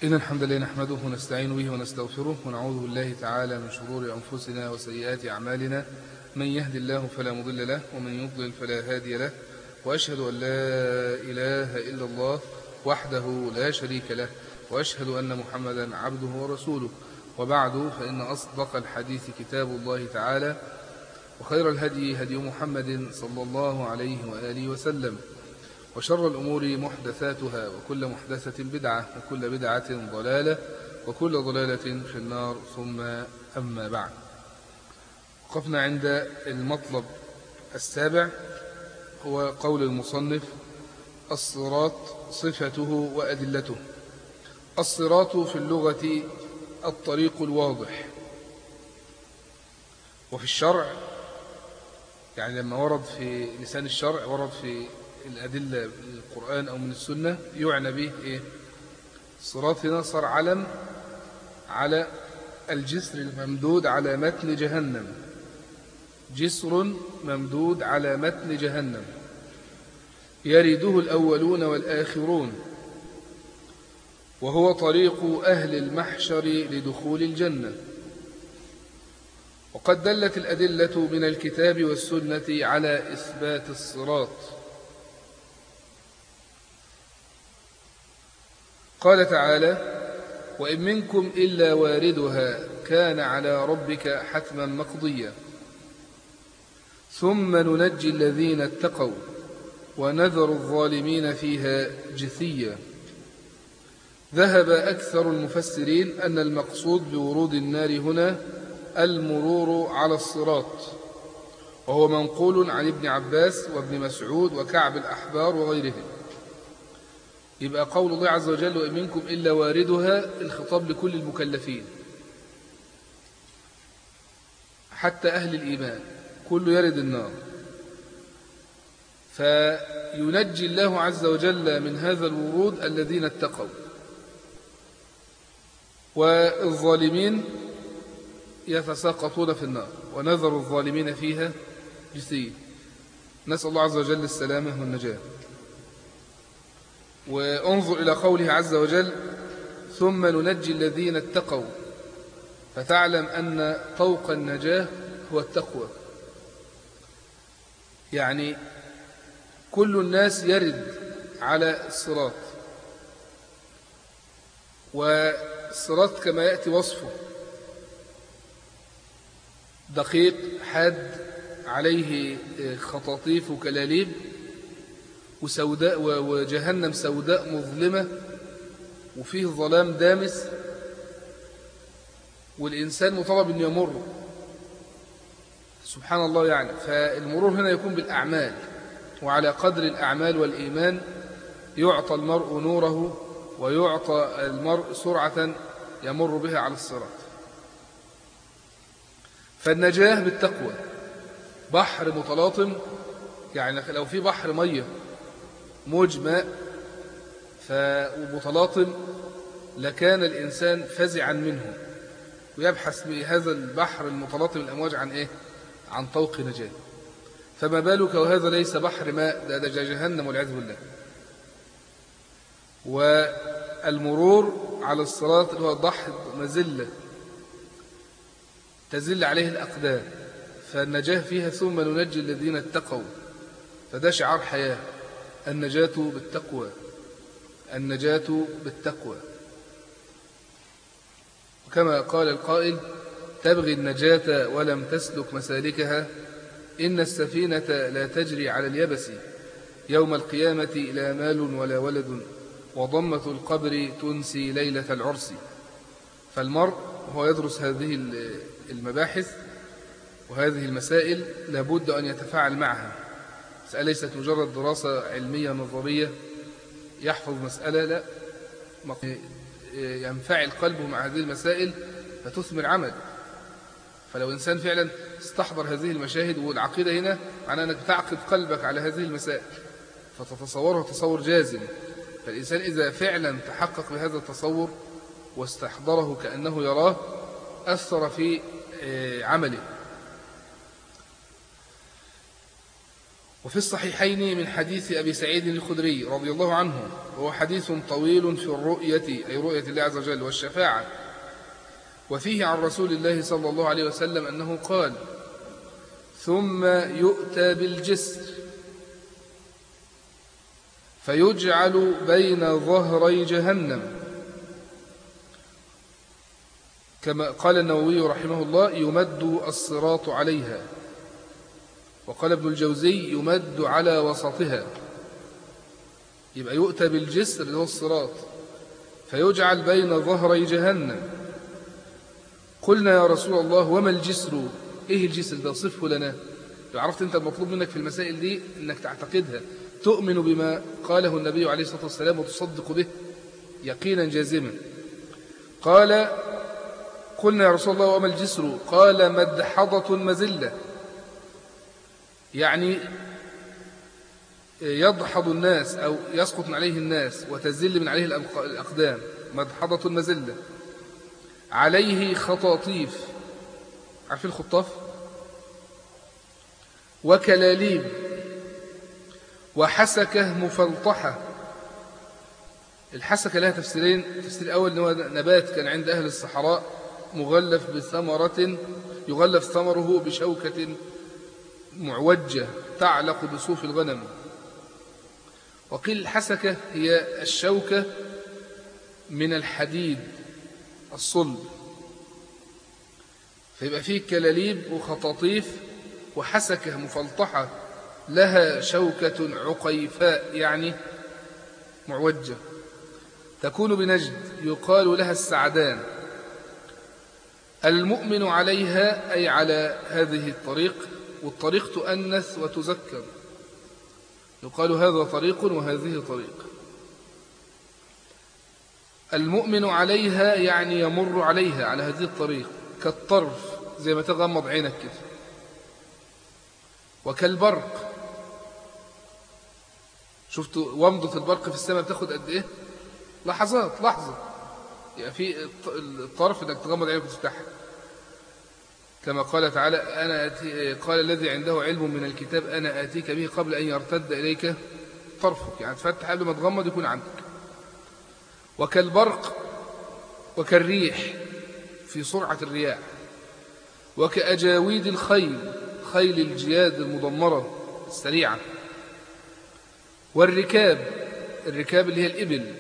إن الحمد لله نحمده ونستعين به ونستغفره ونعوذ بالله تعالى من شرور أنفسنا وسيئات أعمالنا من يهد الله فلا مضل له ومن يضلل فلا هادي له وأشهد أن لا إله إلا الله وحده لا شريك له وأشهد أن محمدا عبده ورسوله وبعد فإن أصدق الحديث كتاب الله تعالى وخير الهدي هدي محمد صلى الله عليه وآله وسلم وشر الأمور محدثاتها وكل محدثة بدعة وكل بدعة ضلالة وكل ضلالة في النار ثم أما بعد وقفنا عند المطلب السابع هو قول المصنف الصراط صفته وأدلته الصراط في اللغة الطريق الواضح وفي الشرع يعني لما ورد في لسان الشرع ورد في الأدلة من القرآن أو من السنة يعنى به إيه؟ الصراط هنا صار علم على الجسر الممدود على متن جهنم جسر ممدود على متن جهنم يرده الأولون والآخرون وهو طريق أهل المحشر لدخول الجنة وقد دلت الأدلة من الكتاب والسنة على إثبات الصراط قال تعالى وإن منكم إلا واردها كان على ربك حتما مقضيا ثم ننجي الذين اتقوا ونذر الظالمين فيها جثيا ذهب أكثر المفسرين أن المقصود بورود النار هنا المرور على الصراط وهو منقول عن ابن عباس وابن مسعود وكعب الأحبار وغيرهم يبقى قول الله عز وجل وإن منكم إلا واردها الخطاب لكل المكلفين حتى أهل الإيمان كل يرد النار فينجي الله عز وجل من هذا الورود الذين اتقوا والظالمين يتساقطون في النار ونذر الظالمين فيها جثيين نسأل الله عز وجل السلامة والنجاة وانظر إلى قوله عز وجل ثم ننجي الذين اتقوا فتعلم أن طوق النجاة هو التقوى يعني كل الناس يرد على الصراط والصراط كما يأتي وصفه دقيق حاد عليه خطاطيف وكلاليب وسوداء وجهنم سوداء مظلمة وفيه ظلام دامس والإنسان مطالب أن يمر سبحان الله يعني فالمرور هنا يكون بالأعمال وعلى قدر الأعمال والإيمان يعطى المرء نوره ويعطى المرء سرعة يمر بها على الصراط فالنجاة بالتقوى بحر متلاطم يعني لو في بحر مية موج ماء ومتلاطم لكان الإنسان فزعا منه ويبحث بهذا البحر المتلاطم الأمواج عن إيه؟ عن طوق نجاة فما بالك وهذا ليس بحر ماء ده, ده جهنم والعياذ بالله والمرور على الصراط اللي هو ضحض مزلة تزل عليه الأقدام فالنجاة فيها ثم ننجي الذين اتقوا فده شعار حياة النجاة بالتقوى النجاة بالتقوى وكما قال القائل تبغي النجاة ولم تسلك مسالكها إن السفينة لا تجري على اليبس يوم القيامة لا مال ولا ولد وضمة القبر تنسي ليلة العرس فالمرء هو يدرس هذه المباحث وهذه المسائل لابد أن يتفاعل معها مسألة ليست مجرد دراسة علمية نظرية يحفظ مسألة لا ينفعل قلبه مع هذه المسائل فتثمر عمل فلو إنسان فعلا استحضر هذه المشاهد والعقيدة هنا معناه أنك تعقد قلبك على هذه المسائل فتتصوره تصور جازم فالإنسان إذا فعلا تحقق بهذا التصور واستحضره كأنه يراه أثر في عمله وفي الصحيحين من حديث أبي سعيد الخدري رضي الله عنه وهو حديث طويل في الرؤية أي رؤية الله عز وجل والشفاعة وفيه عن رسول الله صلى الله عليه وسلم أنه قال ثم يؤتى بالجسر فيجعل بين ظهري جهنم كما قال النووي رحمه الله يمد الصراط عليها وقال ابن الجوزي يمد على وسطها يبقى يؤتى بالجسر اللي هو الصراط فيجعل بين ظهري جهنم قلنا يا رسول الله وما الجسر ايه الجسر ده صفه لنا عرفت انت المطلوب منك في المسائل دي انك تعتقدها تؤمن بما قاله النبي عليه الصلاة والسلام وتصدق به يقينا جازما قال قلنا يا رسول الله وما الجسر قال مدحضة مزلة يعني يضحض الناس أو يسقط من عليه الناس وتزل من عليه الأقدام مدحضة مزلة عليه خطاطيف عارفين الخطاف وكلاليب وحسكة مفلطحة الحسكة لها تفسيرين التفسير الأول أنه نبات كان عند أهل الصحراء مغلف بثمرة يغلف ثمره بشوكة معوجة تعلق بصوف الغنم وقيل الحسكة هي الشوكة من الحديد الصلب فيبقى فيه كلاليب وخطاطيف وحسكة مفلطحة لها شوكة عقيفاء يعني معوجة تكون بنجد يقال لها السعدان المؤمن عليها أي على هذه الطريق والطريق تؤنث وتذكر يقال هذا طريق وهذه طريق المؤمن عليها يعني يمر عليها على هذه الطريق كالطرف زي ما تغمض عينك كده وكالبرق شفت ومضة البرق في السماء بتاخد قد ايه لحظات لحظة يعني في الطرف انك تغمض عينك وتفتحها كما قال تعالى أنا أتي قال الذي عنده علم من الكتاب أنا آتيك به قبل أن يرتد إليك طرفك يعني تفتح قبل ما تغمض يكون عندك وكالبرق وكالريح في سرعة الرياح وكأجاويد الخيل خيل الجياد المدمرة السريعة والركاب الركاب اللي هي الإبل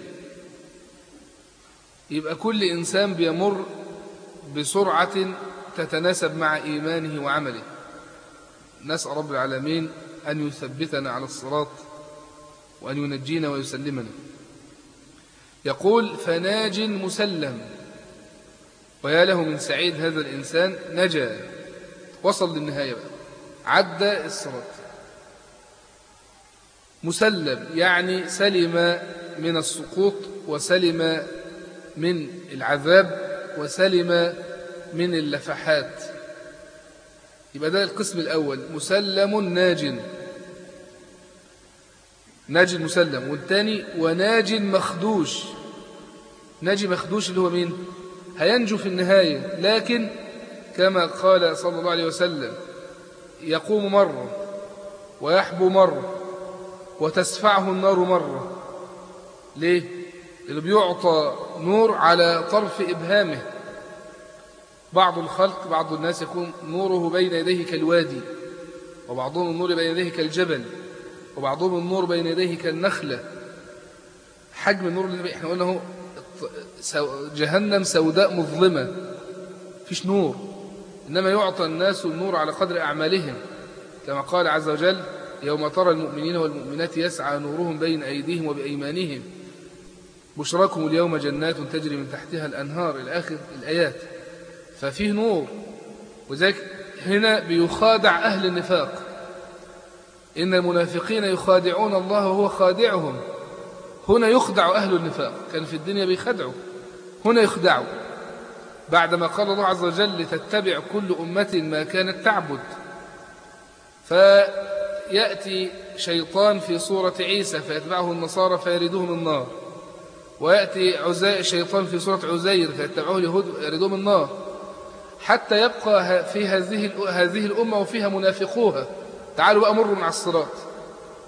يبقى كل إنسان بيمر بسرعة تتناسب مع إيمانه وعمله نسأل رب العالمين أن يثبتنا على الصراط وأن ينجينا ويسلمنا يقول فناج مسلم ويا له من سعيد هذا الإنسان نجا وصل للنهاية بقى عدى الصراط مسلم يعني سلم من السقوط وسلم من العذاب وسلم من اللفحات يبقى ده القسم الأول مسلم ناج ناج مسلم والثاني وناج مخدوش ناجي مخدوش اللي هو مين هينجو في النهاية لكن كما قال صلى الله عليه وسلم يقوم مرة ويحبو مرة وتسفعه النار مرة ليه؟ اللي بيعطى نور على طرف إبهامه بعض الخلق بعض الناس يكون نوره بين يديه كالوادي وبعضهم النور بين يديه كالجبل وبعضهم النور بين يديه كالنخلة حجم النور اللي احنا قلنا هو جهنم سوداء مظلمة فيش نور إنما يعطى الناس النور على قدر أعمالهم كما قال عز وجل يوم ترى المؤمنين والمؤمنات يسعى نورهم بين أيديهم وبأيمانهم بشراكم اليوم جنات تجري من تحتها الأنهار الآخر الآيات ففيه نور وذلك هنا بيخادع أهل النفاق إن المنافقين يخادعون الله وهو خادعهم هنا يخدع أهل النفاق كان في الدنيا بيخدعوا هنا يخدعوا بعدما قال الله عز وجل لتتبع كل أمة ما كانت تعبد فيأتي شيطان في صورة عيسى فيتبعه النصارى فيردهم النار ويأتي عزي شيطان في صورة عزير فيتبعه اليهود يردهم النار حتى يبقى في هذه هذه الأمة وفيها منافقوها تعالوا بقى مروا مع الصراط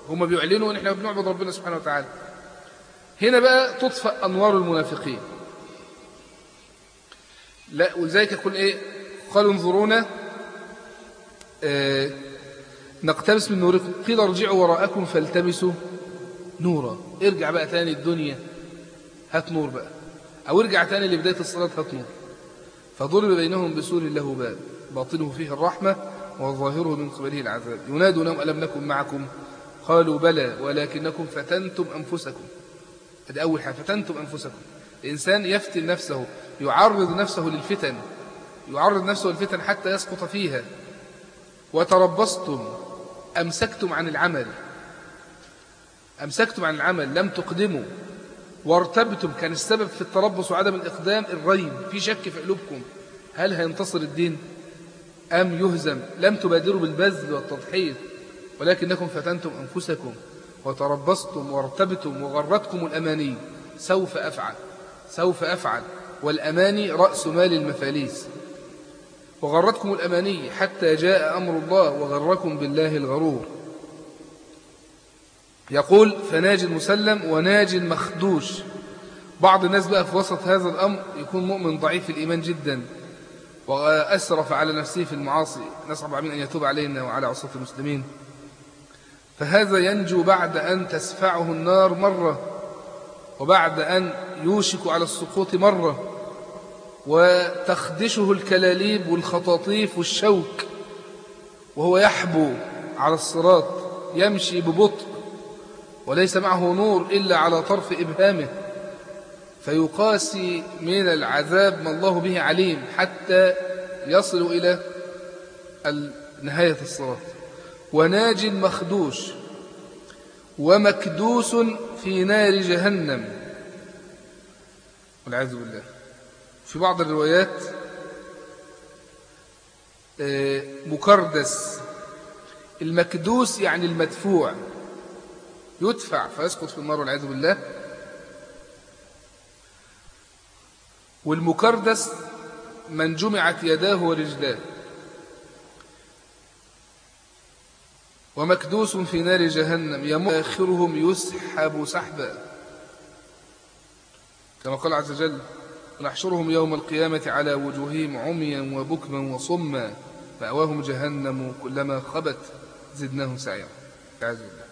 هم بيعلنوا ان احنا بنعبد ربنا سبحانه وتعالى هنا بقى تطفأ أنوار المنافقين لا ولذلك يقول ايه قالوا انظرونا آه نقتبس من نوركم قيل ارجعوا وراءكم فالتمسوا نورا ارجع بقى تاني الدنيا هات نور بقى أو ارجع تاني لبداية الصلاة هات نور فضرب بينهم بسور له باب باطنه فيه الرحمة وظاهره من قبله العذاب ينادونهم ألم نكن معكم قالوا بلى ولكنكم فتنتم أنفسكم هذا أول حاجة فتنتم أنفسكم الإنسان يفتن نفسه يعرض نفسه للفتن يعرض نفسه للفتن حتى يسقط فيها وتربصتم أمسكتم عن العمل أمسكتم عن العمل لم تقدموا وارتبتم كان السبب في التربص وعدم الإقدام الريب في شك في قلوبكم هل هينتصر الدين أم يهزم لم تبادروا بالبذل والتضحية ولكنكم فتنتم أنفسكم وتربصتم وارتبتم وغرتكم الأماني سوف أفعل سوف أفعل والأماني رأس مال المفاليس وغرتكم الأماني حتى جاء أمر الله وغركم بالله الغرور يقول فناج المسلم وناج المخدوش بعض الناس بقى في وسط هذا الأمر يكون مؤمن ضعيف الإيمان جدا وأسرف على نفسه في المعاصي نسأل عمين أن يتوب علينا وعلى عصاة المسلمين فهذا ينجو بعد أن تسفعه النار مرة وبعد أن يوشك على السقوط مرة وتخدشه الكلاليب والخطاطيف والشوك وهو يحبو على الصراط يمشي ببطء وليس معه نور إلا على طرف إبهامه فيقاسي من العذاب ما الله به عليم حتى يصل إلى نهاية الصراط وناج مخدوش ومكدوس في نار جهنم والعياذ بالله في بعض الروايات آه، مكردس المكدوس يعني المدفوع يدفع فيسقط في النار والعياذ بالله والمكردس من جمعت يداه ورجلاه ومكدوس في نار جهنم يمر آخرهم يسحب سحبا كما قال عز وجل ونحشرهم يوم القيامة على وجوههم عميا وبكما وصما فأواهم جهنم كلما خبت زدناهم سعيرا عز وجل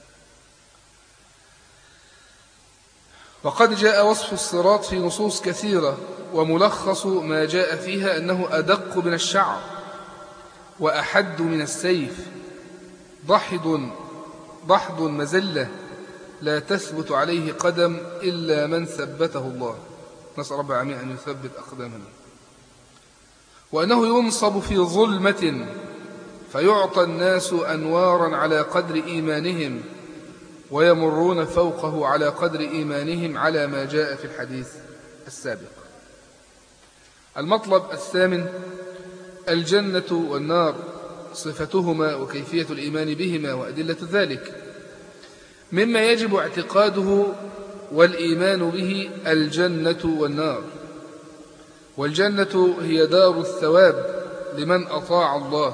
وقد جاء وصف الصراط في نصوص كثيرة وملخص ما جاء فيها أنه أدق من الشعر وأحد من السيف ضحض ضحض مزلة لا تثبت عليه قدم إلا من ثبته الله نسأل رب العالمين أن يثبت أقدامنا وأنه ينصب في ظلمة فيعطى الناس أنوارا على قدر إيمانهم ويمرون فوقه على قدر إيمانهم على ما جاء في الحديث السابق المطلب الثامن الجنة والنار صفتهما وكيفية الإيمان بهما وأدلة ذلك مما يجب اعتقاده والإيمان به الجنة والنار والجنة هي دار الثواب لمن أطاع الله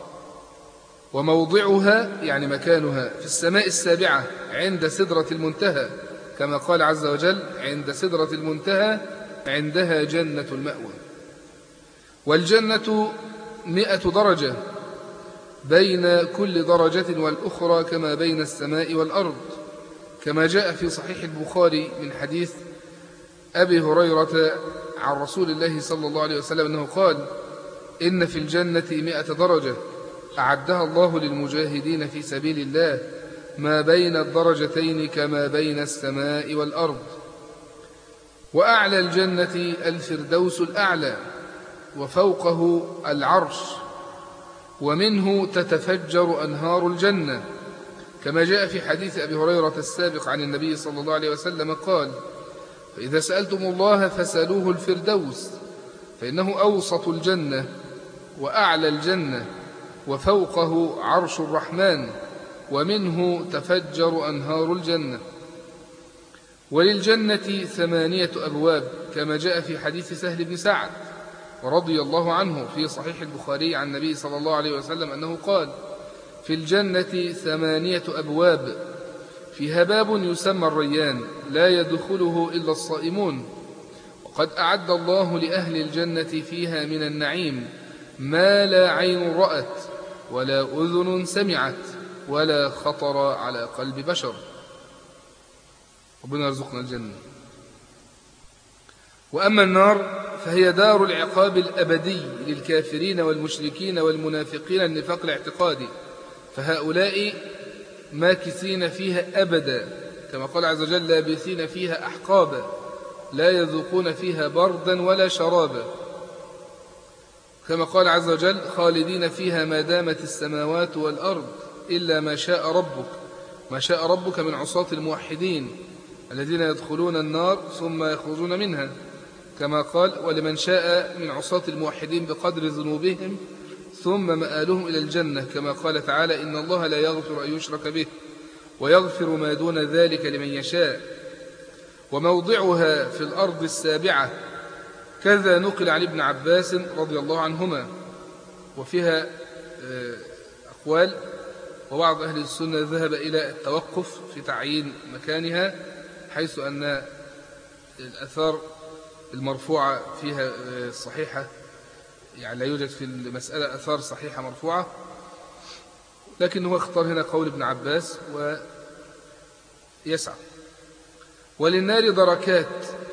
وموضعها يعني مكانها في السماء السابعة عند سدرة المنتهى كما قال عز وجل عند سدرة المنتهى عندها جنة المأوى والجنة مئة درجة بين كل درجة والأخرى كما بين السماء والأرض كما جاء في صحيح البخاري من حديث أبي هريرة عن رسول الله صلى الله عليه وسلم أنه قال إن في الجنة مئة درجة أعدها الله للمجاهدين في سبيل الله ما بين الدرجتين كما بين السماء والأرض وأعلى الجنة الفردوس الأعلى وفوقه العرش ومنه تتفجر أنهار الجنة كما جاء في حديث أبي هريرة السابق عن النبي صلى الله عليه وسلم قال فإذا سألتم الله فسألوه الفردوس فإنه أوسط الجنة وأعلى الجنة وفوقه عرش الرحمن ومنه تفجر أنهار الجنة وللجنة ثمانية أبواب كما جاء في حديث سهل بن سعد رضي الله عنه في صحيح البخاري عن النبي صلى الله عليه وسلم أنه قال في الجنة ثمانية أبواب فيها باب يسمى الريان لا يدخله إلا الصائمون وقد أعد الله لأهل الجنة فيها من النعيم ما لا عين رأت ولا أذن سمعت ولا خطر على قلب بشر ربنا يرزقنا الجنة وأما النار فهي دار العقاب الأبدي للكافرين والمشركين والمنافقين النفاق الاعتقادي فهؤلاء ماكثين فيها أبدا كما قال عز وجل لابثين فيها أحقابا لا يذوقون فيها بردا ولا شرابا كما قال عز وجل خالدين فيها ما دامت السماوات والأرض إلا ما شاء ربك ما شاء ربك من عصاة الموحدين الذين يدخلون النار ثم يخرجون منها كما قال ولمن شاء من عصاة الموحدين بقدر ذنوبهم ثم مآلهم إلى الجنة كما قال تعالى إن الله لا يغفر أن يشرك به ويغفر ما دون ذلك لمن يشاء وموضعها في الأرض السابعة كذا نقل عن ابن عباس رضي الله عنهما وفيها آه، أقوال وبعض أهل السنة ذهب إلى التوقف في تعيين مكانها حيث أن الأثار المرفوعة فيها آه، صحيحة يعني لا يوجد في المسألة أثار صحيحة مرفوعة لكن هو اختار هنا قول ابن عباس ويسعى وللنار دركات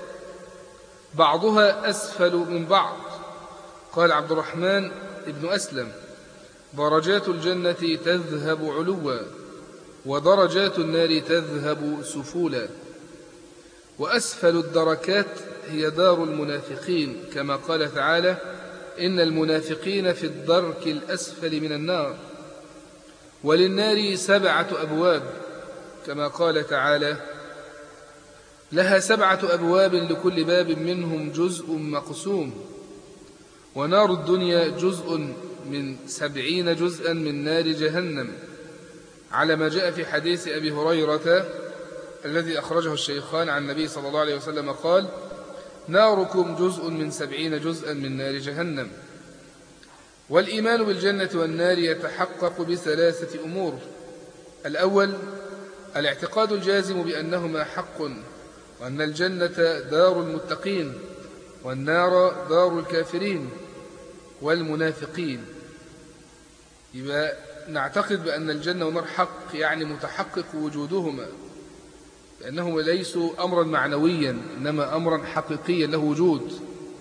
بعضها أسفل من بعض قال عبد الرحمن ابن أسلم درجات الجنة تذهب علوا ودرجات النار تذهب سفولا وأسفل الدركات هي دار المنافقين كما قال تعالى إن المنافقين في الدرك الأسفل من النار وللنار سبعة أبواب كما قال تعالى لها سبعة أبواب لكل باب منهم جزء مقسوم ونار الدنيا جزء من سبعين جزءا من نار جهنم على ما جاء في حديث أبي هريرة الذي أخرجه الشيخان عن النبي صلى الله عليه وسلم قال ناركم جزء من سبعين جزءا من نار جهنم والإيمان بالجنة والنار يتحقق بثلاثة أمور الأول الاعتقاد الجازم بأنهما حق وأن الجنة دار المتقين والنار دار الكافرين والمنافقين يبقى نعتقد بأن الجنة والنار حق يعني متحقق وجودهما لأنهم ليسوا أمرا معنويا إنما أمرا حقيقيا له وجود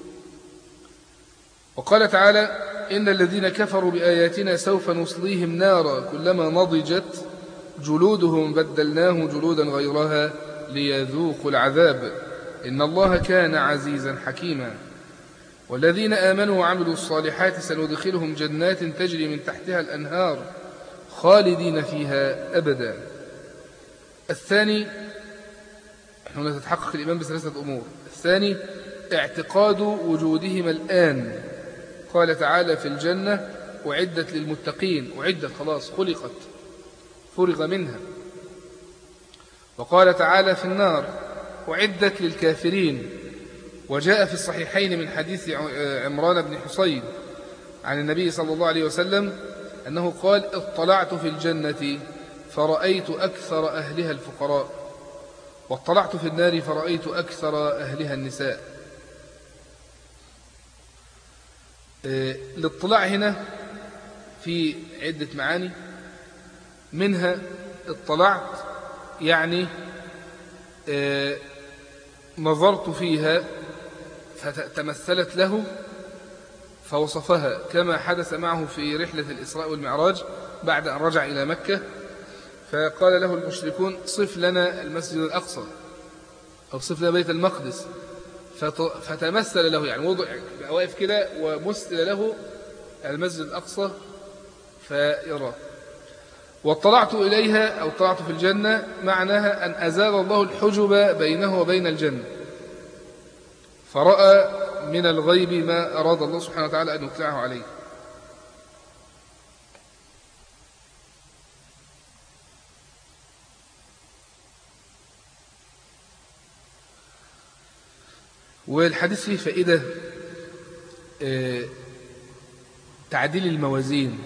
وقال تعالى إن الذين كفروا بآياتنا سوف نصليهم نارا كلما نضجت جلودهم بدلناه جلودا غيرها ليذوقوا العذاب إن الله كان عزيزا حكيما والذين آمنوا وعملوا الصالحات سندخلهم جنات تجري من تحتها الأنهار خالدين فيها أبدا الثاني هنا تتحقق الإيمان بثلاثة أمور الثاني اعتقاد وجودهما الآن قال تعالى في الجنة أعدت للمتقين أعدت خلاص خلقت فرغ منها وقال تعالى في النار أعدت للكافرين وجاء في الصحيحين من حديث عمران بن حصين عن النبي صلى الله عليه وسلم أنه قال اطلعت في الجنة فرأيت أكثر أهلها الفقراء واطلعت في النار فرأيت أكثر أهلها النساء آه، الاطلاع هنا في عدة معاني منها اطلعت يعني آه، نظرت فيها فتمثلت له فوصفها كما حدث معه في رحلة الإسراء والمعراج بعد أن رجع إلى مكة فقال له المشركون صف لنا المسجد الأقصى أو صف لنا بيت المقدس فتمثل له يعني وضع واقف كده ومثل له المسجد الأقصى فيراه واطلعت إليها أو اطلعت في الجنة معناها أن أزال الله الحجب بينه وبين الجنة فرأى من الغيب ما أراد الله سبحانه وتعالى أن يطلعه عليه والحديث فيه فائدة آه، تعديل الموازين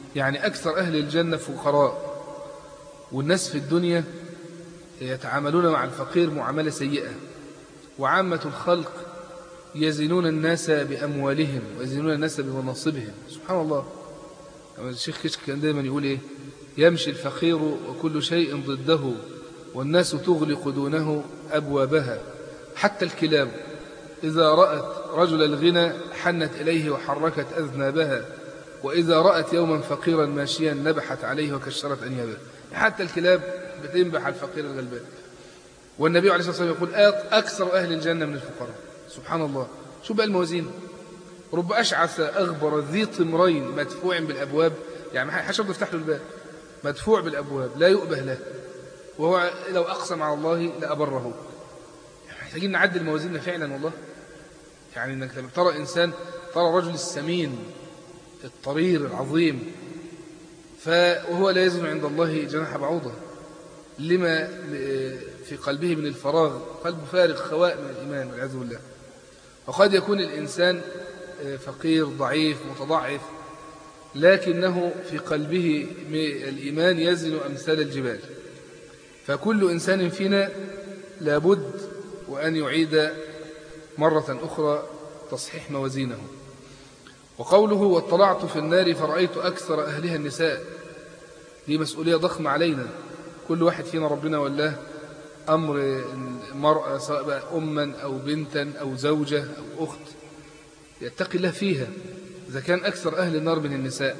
يعني أكثر أهل الجنة فقراء والناس في الدنيا يتعاملون مع الفقير معاملة سيئة وعامة الخلق يزنون الناس بأموالهم ويزنون الناس بمناصبهم سبحان الله الشيخ كشك كان دائما يقول إيه يمشي الفقير وكل شيء ضده والناس تغلق دونه أبوابها حتى الكلاب إذا رأت رجل الغنى حنت إليه وحركت أذنابها وإذا رأت يوما فقيرا ماشيا نبحت عليه وكشرت أنيابه حتى الكلاب بتنبح الفقير الغلبان والنبي عليه الصلاة والسلام يقول أكثر أهل الجنة من الفقراء سبحان الله شو بقى الموازين رب أشعث أغبر ذي طمرين مدفوع بالأبواب يعني حشر يفتح له الباب مدفوع بالأبواب لا يؤبه له وهو لو أقسم على الله لأبره محتاجين نعدل موازيننا فعلا والله يعني انك لما ترى انسان ترى رجل السمين الطرير العظيم وهو لا يزن عند الله جناح بعوضة لما في قلبه من الفراغ قلبه فارغ خواء من الإيمان والعياذ بالله وقد يكون الإنسان فقير ضعيف متضعف لكنه في قلبه الإيمان يزن أمثال الجبال فكل إنسان فينا لابد وأن يعيد مرة أخرى تصحيح موازينه وقوله واطلعت في النار فرأيت أكثر أهلها النساء دي مسؤولية ضخمة علينا كل واحد فينا ربنا والله أمر المرأة سواء بقى أما أو بنتا أو زوجة أو أخت يتقي الله فيها إذا كان أكثر أهل النار من النساء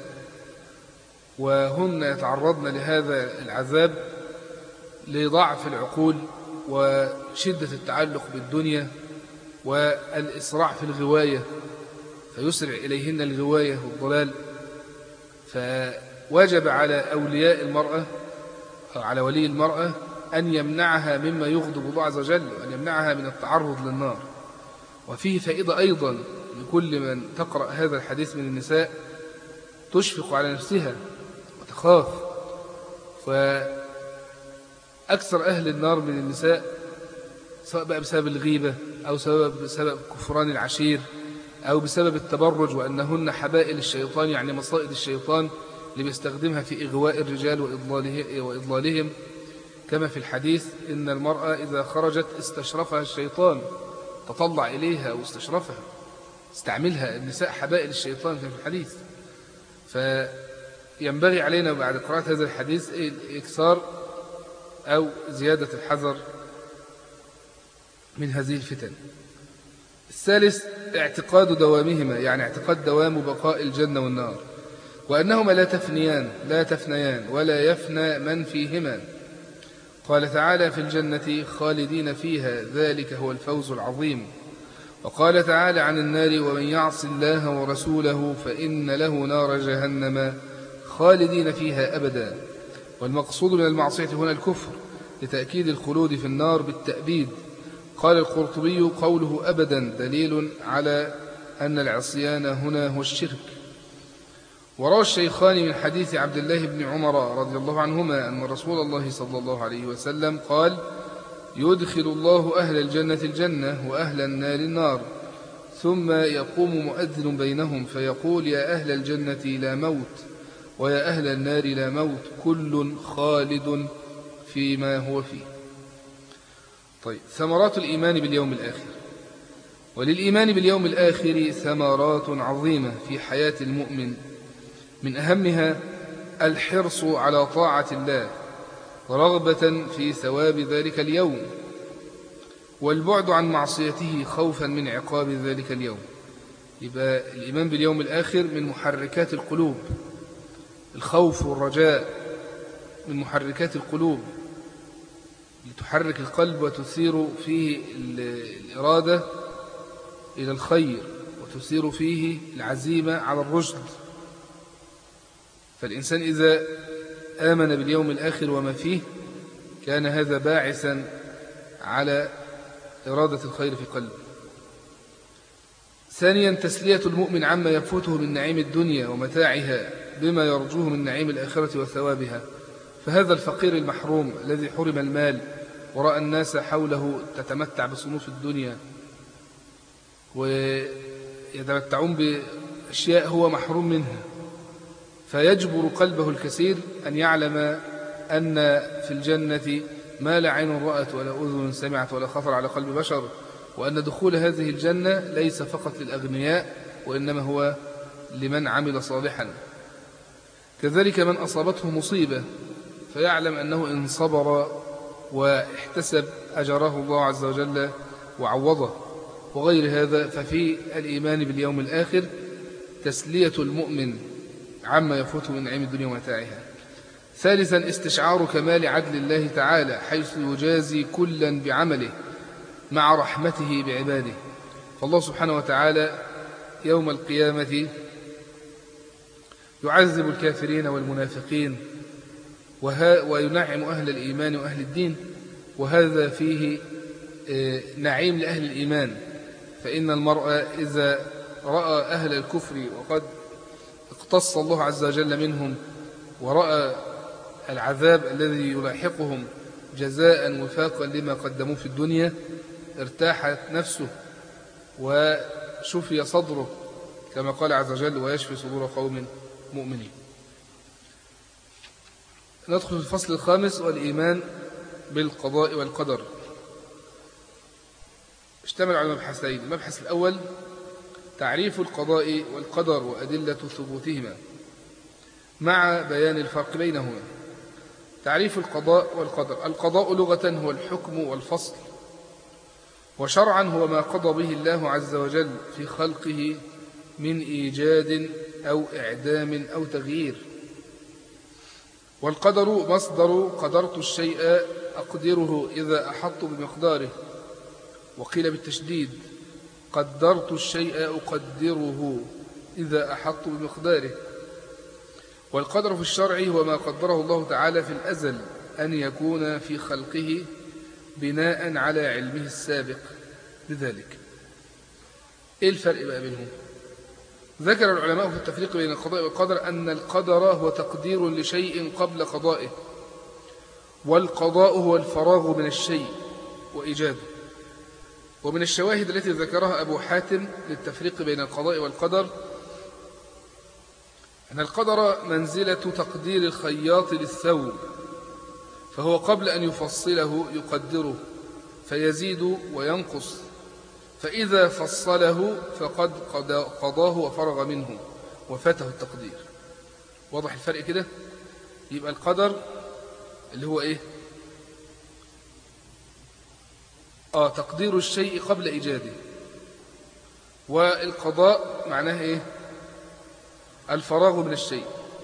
وهن يتعرضن لهذا العذاب لضعف العقول وشدة التعلق بالدنيا والإسراع في الغواية فيسرع إليهن الغواية والضلال فوجب على أولياء المرأة أو على ولي المرأة أن يمنعها مما يغضب الله عز وجل وأن يمنعها من التعرض للنار وفيه فائدة أيضا لكل من تقرأ هذا الحديث من النساء تشفق على نفسها وتخاف فأكثر أهل النار من النساء سواء بقى بسبب الغيبة أو سبب بسبب كفران العشير أو بسبب التبرج وأنهن حبائل الشيطان يعني مصائد الشيطان اللي بيستخدمها في إغواء الرجال وإضلاله وإضلالهم كما في الحديث إن المرأة إذا خرجت استشرفها الشيطان تطلع إليها واستشرفها استعملها النساء حبائل الشيطان في الحديث فينبغي علينا بعد قراءة هذا الحديث إكثار أو زيادة الحذر من هذه الفتن الثالث اعتقاد دوامهما يعني اعتقاد دوام بقاء الجنة والنار وأنهما لا تفنيان لا تفنيان ولا يفنى من فيهما قال تعالى في الجنة خالدين فيها ذلك هو الفوز العظيم وقال تعالى عن النار ومن يعص الله ورسوله فإن له نار جهنم خالدين فيها أبدا والمقصود من المعصية هنا الكفر لتأكيد الخلود في النار بالتأبيد قال القرطبي قوله أبدا دليل على أن العصيان هنا هو الشرك وروى الشيخان من حديث عبد الله بن عمر رضي الله عنهما أن رسول الله صلى الله عليه وسلم قال يدخل الله أهل الجنة الجنة وأهل النار النار ثم يقوم مؤذن بينهم فيقول يا أهل الجنة لا موت ويا أهل النار لا موت كل خالد فيما هو فيه طيب ثمرات الإيمان باليوم الآخر وللإيمان باليوم الآخر ثمرات عظيمة في حياة المؤمن من أهمها الحرص على طاعة الله رغبة في ثواب ذلك اليوم والبعد عن معصيته خوفا من عقاب ذلك اليوم يبقى الإيمان باليوم الآخر من محركات القلوب الخوف والرجاء من محركات القلوب لتحرك القلب وتثير فيه الإرادة إلى الخير وتثير فيه العزيمة على الرشد فالإنسان إذا آمن باليوم الآخر وما فيه كان هذا باعثا على إرادة الخير في قلبه ثانيا تسلية المؤمن عما يفوته من نعيم الدنيا ومتاعها بما يرجوه من نعيم الآخرة وثوابها فهذا الفقير المحروم الذي حرم المال ورأى الناس حوله تتمتع بصنوف الدنيا ويتمتعون بأشياء هو محروم منها فيجبر قلبه الكثير أن يعلم أن في الجنة ما لا عين رأت ولا أذن سمعت ولا خطر على قلب بشر وأن دخول هذه الجنة ليس فقط للأغنياء وإنما هو لمن عمل صالحا كذلك من أصابته مصيبة فيعلم أنه إن صبر واحتسب أجره الله عز وجل وعوضه وغير هذا ففي الإيمان باليوم الآخر تسلية المؤمن عما يفوت من نعيم الدنيا ومتاعها ثالثا استشعار كمال عدل الله تعالى حيث يجازي كلا بعمله مع رحمته بعباده فالله سبحانه وتعالى يوم القيامة يعذب الكافرين والمنافقين وينعم أهل الإيمان وأهل الدين وهذا فيه آه، نعيم لأهل الإيمان فإن المرء إذا رأى أهل الكفر وقد اقتص الله عز وجل منهم ورأى العذاب الذي يلاحقهم جزاء وفاقا لما قدموه في الدنيا ارتاحت نفسه وشفي صدره كما قال عز وجل ويشفي صدور قوم مؤمنين ندخل في الفصل الخامس والإيمان بالقضاء والقدر اشتمل على مبحثين المبحث الأول تعريف القضاء والقدر وأدلة ثبوتهما مع بيان الفرق بينهما تعريف القضاء والقدر القضاء لغة هو الحكم والفصل وشرعا هو ما قضى به الله عز وجل في خلقه من إيجاد أو إعدام أو تغيير والقدر مصدر قدرت الشيء أقدره إذا أحط بمقداره وقيل بالتشديد قدرت الشيء أقدره إذا أحط بمقداره والقدر في الشرع هو ما قدره الله تعالى في الأزل أن يكون في خلقه بناء على علمه السابق بذلك إيه الفرق بقى بينهم ذكر العلماء في التفريق بين القضاء والقدر أن القدر هو تقدير لشيء قبل قضائه والقضاء هو الفراغ من الشيء وإيجاده ومن الشواهد التي ذكرها أبو حاتم للتفريق بين القضاء والقدر أن القدر منزلة تقدير الخياط للثوب فهو قبل أن يفصله يقدره فيزيد وينقص فإذا فصله فقد قضاه وفرغ منه وفاته التقدير واضح الفرق كده يبقى القدر اللي هو إيه آه تقدير الشيء قبل إيجاده والقضاء معناه إيه الفراغ من الشيء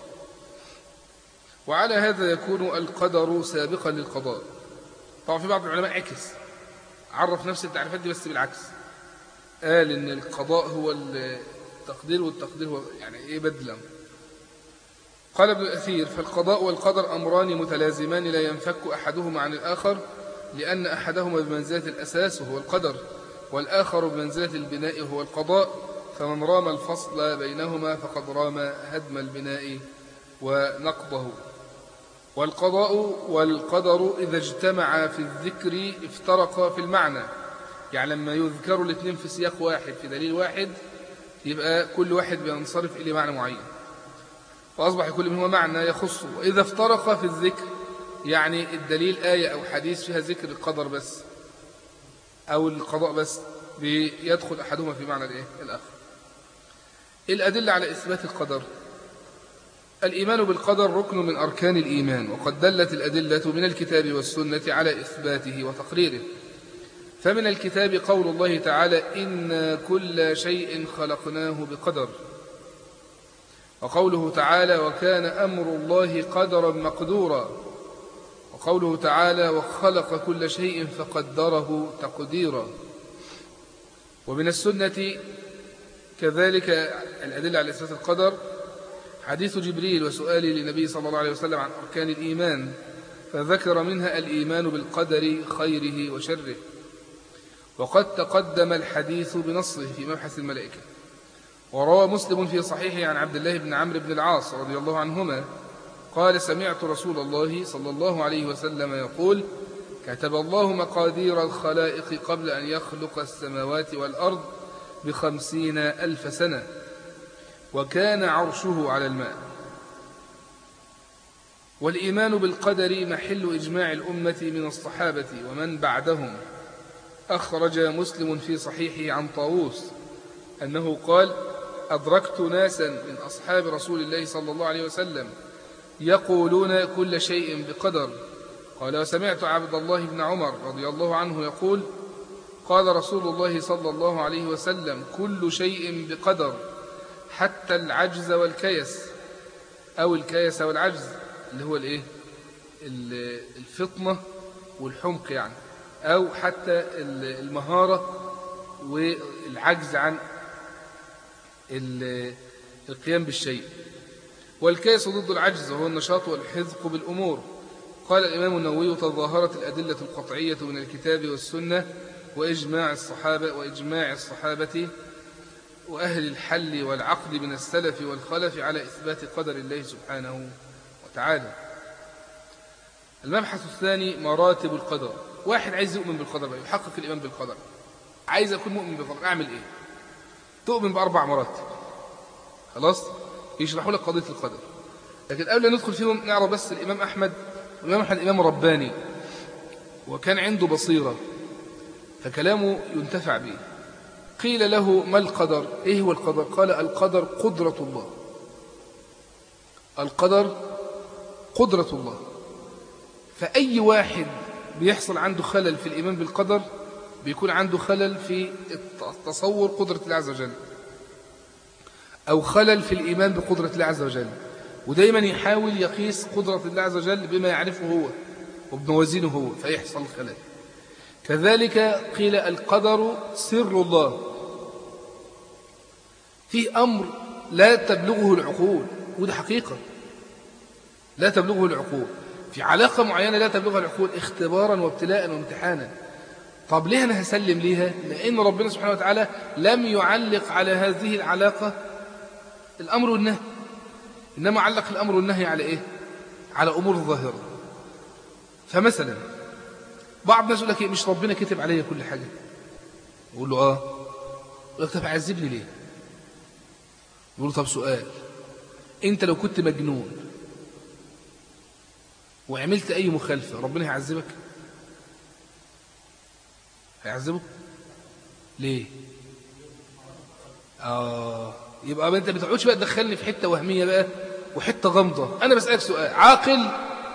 وعلى هذا يكون القدر سابقا للقضاء طبعا في بعض العلماء عكس عرف نفس التعريفات دي بس بالعكس قال ان القضاء هو التقدير والتقدير هو يعني ايه بدلا قال ابن الأثير فالقضاء والقدر أمران متلازمان لا ينفك أحدهما عن الآخر لأن أحدهما بمنزلة الأساس وهو القدر والآخر بمنزلة البناء وهو القضاء فمن رام الفصل بينهما فقد رام هدم البناء ونقضه والقضاء والقدر إذا اجتمعا في الذكر افترقا في المعنى يعني لما يذكروا الاثنين في سياق واحد في دليل واحد يبقى كل واحد بينصرف إلى معنى معين فأصبح كل منهما معنى يخصه وإذا افترق في الذكر يعني الدليل آية أو حديث فيها ذكر القدر بس أو القضاء بس بيدخل أحدهما في معنى الإيه؟ الآخر الأدلة على إثبات القدر الإيمان بالقدر ركن من أركان الإيمان وقد دلت الأدلة من الكتاب والسنة على إثباته وتقريره فمن الكتاب قول الله تعالى إن كل شيء خلقناه بقدر وقوله تعالى وكان أمر الله قدرا مقدورا وقوله تعالى وخلق كل شيء فقدره تقديرا ومن السنة كذلك الأدلة على إثبات القدر حديث جبريل وسؤالي للنبي صلى الله عليه وسلم عن أركان الإيمان فذكر منها الإيمان بالقدر خيره وشره وقد تقدم الحديث بنصه في مبحث الملائكة وروى مسلم في صحيحه عن عبد الله بن عمرو بن العاص رضي الله عنهما قال سمعت رسول الله صلى الله عليه وسلم يقول كتب الله مقادير الخلائق قبل أن يخلق السماوات والأرض بخمسين ألف سنة وكان عرشه على الماء والإيمان بالقدر محل إجماع الأمة من الصحابة ومن بعدهم أخرج مسلم في صحيحه عن طاووس أنه قال أدركت ناسا من أصحاب رسول الله صلى الله عليه وسلم يقولون كل شيء بقدر قال وسمعت عبد الله بن عمر رضي الله عنه يقول قال رسول الله صلى الله عليه وسلم كل شيء بقدر حتى العجز والكيس أو الكيس والعجز اللي هو الايه الفطنة والحمق يعني أو حتى المهارة والعجز عن القيام بالشيء والكيس ضد العجز وهو النشاط والحذق بالأمور قال الإمام النووي تظاهرت الأدلة القطعية من الكتاب والسنة وإجماع الصحابة وإجماع الصحابة وأهل الحل والعقد من السلف والخلف على إثبات قدر الله سبحانه وتعالى المبحث الثاني مراتب القدر واحد عايز يؤمن بالقدر بقى يحقق الإيمان بالقدر عايز أكون مؤمن بالقدر أعمل إيه تؤمن بأربع مراتب خلاص يشرحوا لك قضية القدر لكن قبل أن ندخل فيهم نعرف بس الإمام أحمد الإمام أحمد إمام رباني وكان عنده بصيرة فكلامه ينتفع به قيل له ما القدر إيه هو القدر قال القدر قدرة الله القدر قدرة الله فأي واحد بيحصل عنده خلل في الإيمان بالقدر بيكون عنده خلل في تصور قدرة الله عز وجل أو خلل في الإيمان بقدرة الله عز وجل ودايما يحاول يقيس قدرة الله عز وجل بما يعرفه هو وبموازينه هو فيحصل خلل كذلك قيل القدر سر الله في أمر لا تبلغه العقول وده حقيقة لا تبلغه العقول في علاقة معينة لا تبلغها العقول اختبارا وابتلاء وامتحانا طب ليه أنا هسلم ليها لأن ربنا سبحانه وتعالى لم يعلق على هذه العلاقة الأمر والنهي إنما علق الأمر والنهي على إيه على أمور ظاهرة فمثلا بعض الناس يقول لك إيه مش ربنا كتب عليا كل حاجة يقول له آه يقول لك طب عذبني ليه يقول له طب سؤال أنت لو كنت مجنون وعملت أي مخالفة ربنا هيعذبك هيعذبك ليه آه يبقى انت ما بتقعدش بقى تدخلني في حته وهميه بقى وحته غامضه انا بسالك سؤال عاقل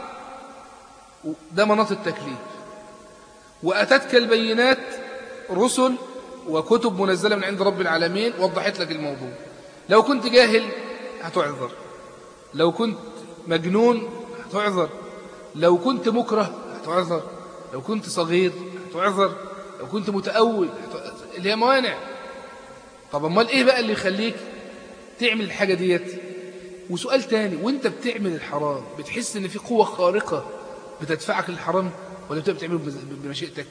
ده مناط التكليف واتتك البينات رسل وكتب منزله من عند رب العالمين وضحت لك الموضوع لو كنت جاهل هتعذر لو كنت مجنون هتعذر لو كنت مكره هتعذر لو كنت صغير هتعذر لو كنت متأول اللي هي موانع طب امال ايه بقى اللي يخليك تعمل الحاجة ديت وسؤال تاني وانت بتعمل الحرام بتحس ان في قوة خارقة بتدفعك للحرام ولا بتبقى بتعمله بمشيئتك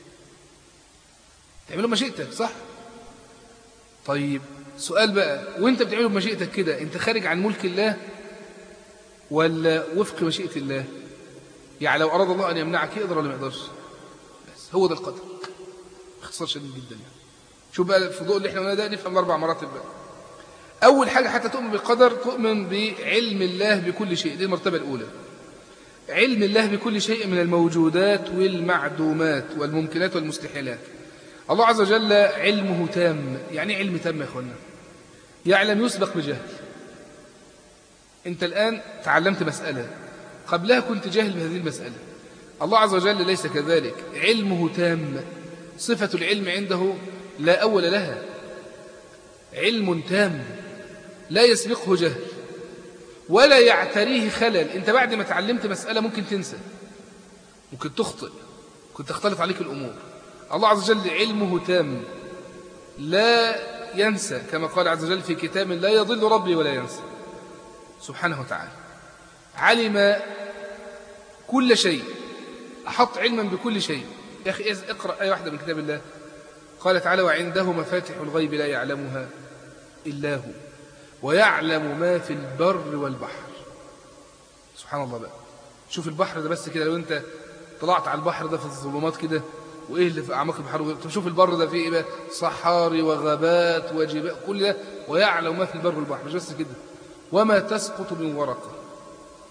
تعمله بمشيئتك صح طيب سؤال بقى وانت بتعمله بمشيئتك كده انت خارج عن ملك الله ولا وفق مشيئة الله يعني لو أراد الله أن يمنعك يقدر ولا ما يقدرش بس هو ده القدر اختصار شديد جدا يعني شوف بقى في ضوء اللي احنا قلنا ده نفهم أربع مراتب بقى أول حاجة حتى تؤمن بالقدر تؤمن بعلم الله بكل شيء دي المرتبة الأولى علم الله بكل شيء من الموجودات والمعدومات والممكنات والمستحيلات الله عز وجل علمه تام يعني علم تام يا أخوانا يعلم يسبق بجهل أنت الآن تعلمت مسألة قبلها كنت جاهل بهذه المسألة الله عز وجل ليس كذلك علمه تام صفة العلم عنده لا أول لها علم تام لا يسبقه جهل ولا يعتريه خلل انت بعد ما تعلمت مسألة ممكن تنسى ممكن تخطئ ممكن تختلط عليك الأمور الله عز وجل علمه تام لا ينسى كما قال عز وجل في كتاب لا يضل ربي ولا ينسى سبحانه وتعالى علم كل شيء أحط علما بكل شيء يا أخي اقرأ أي واحدة من كتاب الله قال تعالى وعنده مفاتح الغيب لا يعلمها إلا هو ويعلم ما في البر والبحر سبحان الله بقى شوف البحر ده بس كده لو انت طلعت على البحر ده في الظلمات كده وايه اللي في اعماق البحر شوف البر ده فيه ايه بقى صحاري وغابات وجبال كل ده ويعلم ما في البر والبحر مش بس كده وما تسقط من ورقه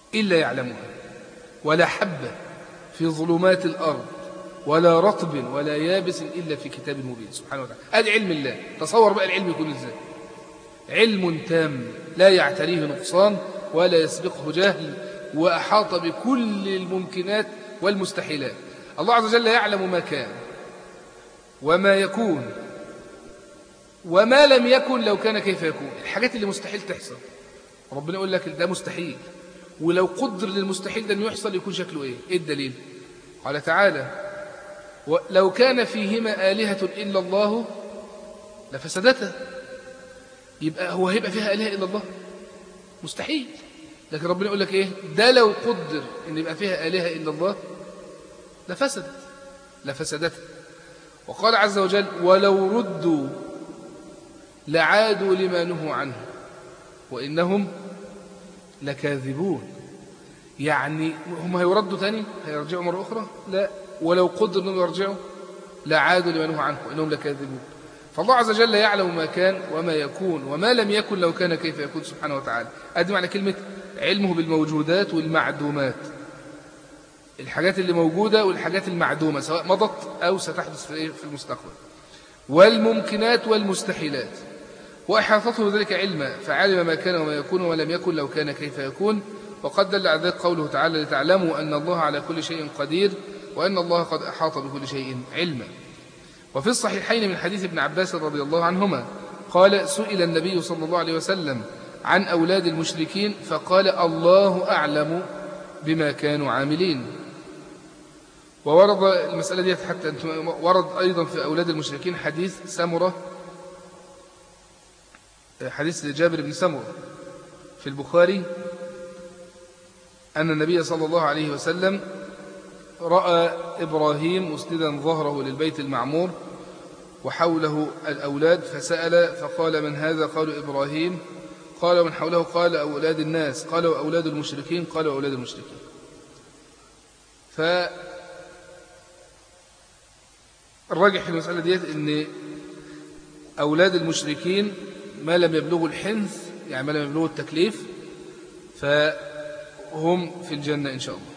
إلا يعلمها ولا حبة في ظلمات الأرض ولا رطب ولا يابس إلا في كتاب مبين سبحانه وتعالى هذا علم الله تصور بقى العلم يكون إزاي علم تام لا يعتريه نقصان ولا يسبقه جهل وأحاط بكل الممكنات والمستحيلات الله عز وجل يعلم ما كان وما يكون وما لم يكن لو كان كيف يكون الحاجات اللي مستحيل تحصل ربنا يقول لك ده مستحيل ولو قدر للمستحيل ده انه يحصل يكون شكله ايه ايه الدليل قال تعالى لو كان فيهما آلهة إلا الله لفسدتا يبقى هو هيبقى فيها آلهة إلا الله مستحيل لكن ربنا يقول لك إيه ده لو قدر إن يبقى فيها آلهة إلا الله لفسدت لفسدتا وقال عز وجل ولو ردوا لعادوا لما نهوا عنه وإنهم لكاذبون يعني هم هيردوا تاني هيرجعوا مرة أخرى لا ولو قدر أنهم يرجعوا لعادوا لما نهوا عنه وإنهم لكاذبون فالله عز وجل يعلم ما كان وما يكون وما لم يكن لو كان كيف يكون سبحانه وتعالى أدي معنى كلمة علمه بالموجودات والمعدومات الحاجات اللي موجودة والحاجات المعدومة سواء مضت أو ستحدث في المستقبل والممكنات والمستحيلات وأحاطته ذلك علما فعلم ما كان وما يكون ولم يكن لو كان كيف يكون وقد دل على ذلك قوله تعالى لتعلموا أن الله على كل شيء قدير وأن الله قد أحاط بكل شيء علما وفي الصحيحين من حديث ابن عباس رضي الله عنهما قال سئل النبي صلى الله عليه وسلم عن أولاد المشركين فقال الله أعلم بما كانوا عاملين وورد المسألة دي حتى ورد أيضا في أولاد المشركين حديث سمرة حديث جابر بن سمرة في البخاري أن النبي صلى الله عليه وسلم رأى إبراهيم مسندا ظهره للبيت المعمور وحوله الأولاد فسأل فقال من هذا قالوا إبراهيم قال من حوله قال أولاد الناس قالوا أولاد المشركين قالوا أولاد المشركين فالراجح في المسألة ديت أن أولاد المشركين ما لم يبلغوا الحنث يعني ما لم يبلغوا التكليف فهم في الجنة إن شاء الله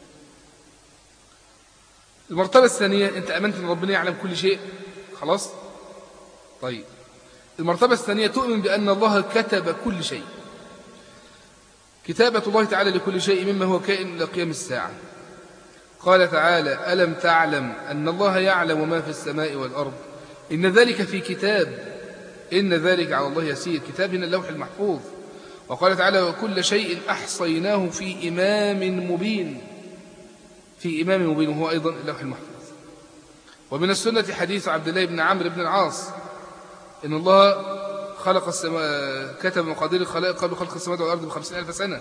المرتبة الثانية أنت أمنت أن ربنا يعلم كل شيء خلاص طيب المرتبة الثانية تؤمن بأن الله كتب كل شيء كتابة الله تعالى لكل شيء مما هو كائن إلى قيام الساعة قال تعالى ألم تعلم أن الله يعلم ما في السماء والأرض إن ذلك في كتاب إن ذلك على الله يسير كتاب من اللوح المحفوظ وقال تعالى وكل شيء أحصيناه في إمام مبين في إمام مبين وهو أيضا اللوح المحفوظ ومن السنة حديث عبد الله بن عمرو بن العاص إن الله خلق السماء كتب مقادير الخلائق قبل خلق السماوات والأرض بخمسين ألف سنة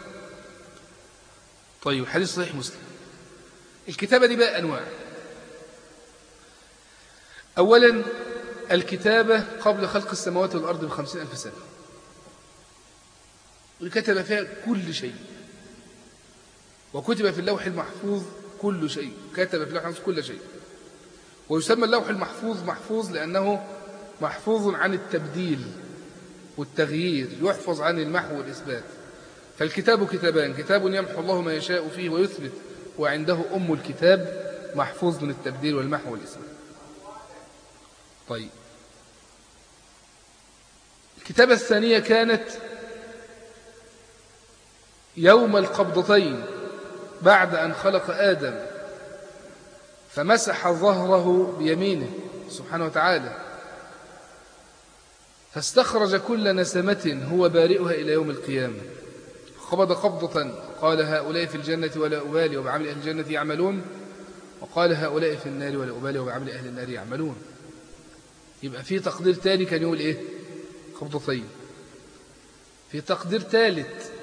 طيب حديث صحيح مسلم الكتابة دي بقى أنواع أولا الكتابة قبل خلق السماوات والأرض بخمسين ألف سنة وكتب فيها كل شيء وكتب في اللوح المحفوظ كل شيء كتب في اللوح المحفوظ كل شيء ويسمى اللوح المحفوظ محفوظ لأنه محفوظ عن التبديل والتغيير يحفظ عن المحو والإثبات فالكتاب كتابان كتاب يمحو الله ما يشاء فيه ويثبت وعنده أم الكتاب محفوظ من التبديل والمحو والإثبات طيب الكتابة الثانية كانت يوم القبضتين بعد أن خلق آدم فمسح ظهره بيمينه سبحانه وتعالى فاستخرج كل نسمة هو بارئها إلى يوم القيامة قبض قبضة قال هؤلاء في الجنة ولا أبالي وبعمل أهل الجنة يعملون وقال هؤلاء في النار ولا أبالي وبعمل أهل النار يعملون يبقى في تقدير تاني كان يقول إيه قبضتين في تقدير ثالث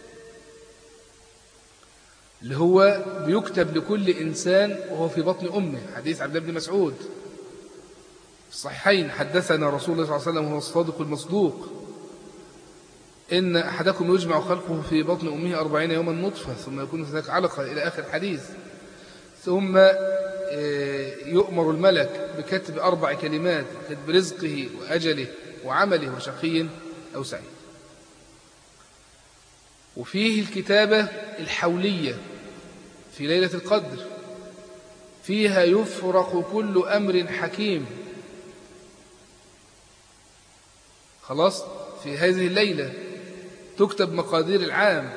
اللي هو بيكتب لكل إنسان وهو في بطن أمه حديث عبد الله بن مسعود في الصحيحين حدثنا رسول الله صلى الله عليه وسلم وهو الصادق المصدوق إن أحدكم يجمع خلقه في بطن أمه أربعين يوما نطفة ثم يكون هناك علقة إلى آخر الحديث ثم آه، يؤمر الملك بكتب أربع كلمات كتب رزقه وأجله وعمله وشقي أو سعيد وفيه الكتابة الحولية في ليلة القدر فيها يفرق كل أمر حكيم خلاص في هذه الليلة تكتب مقادير العام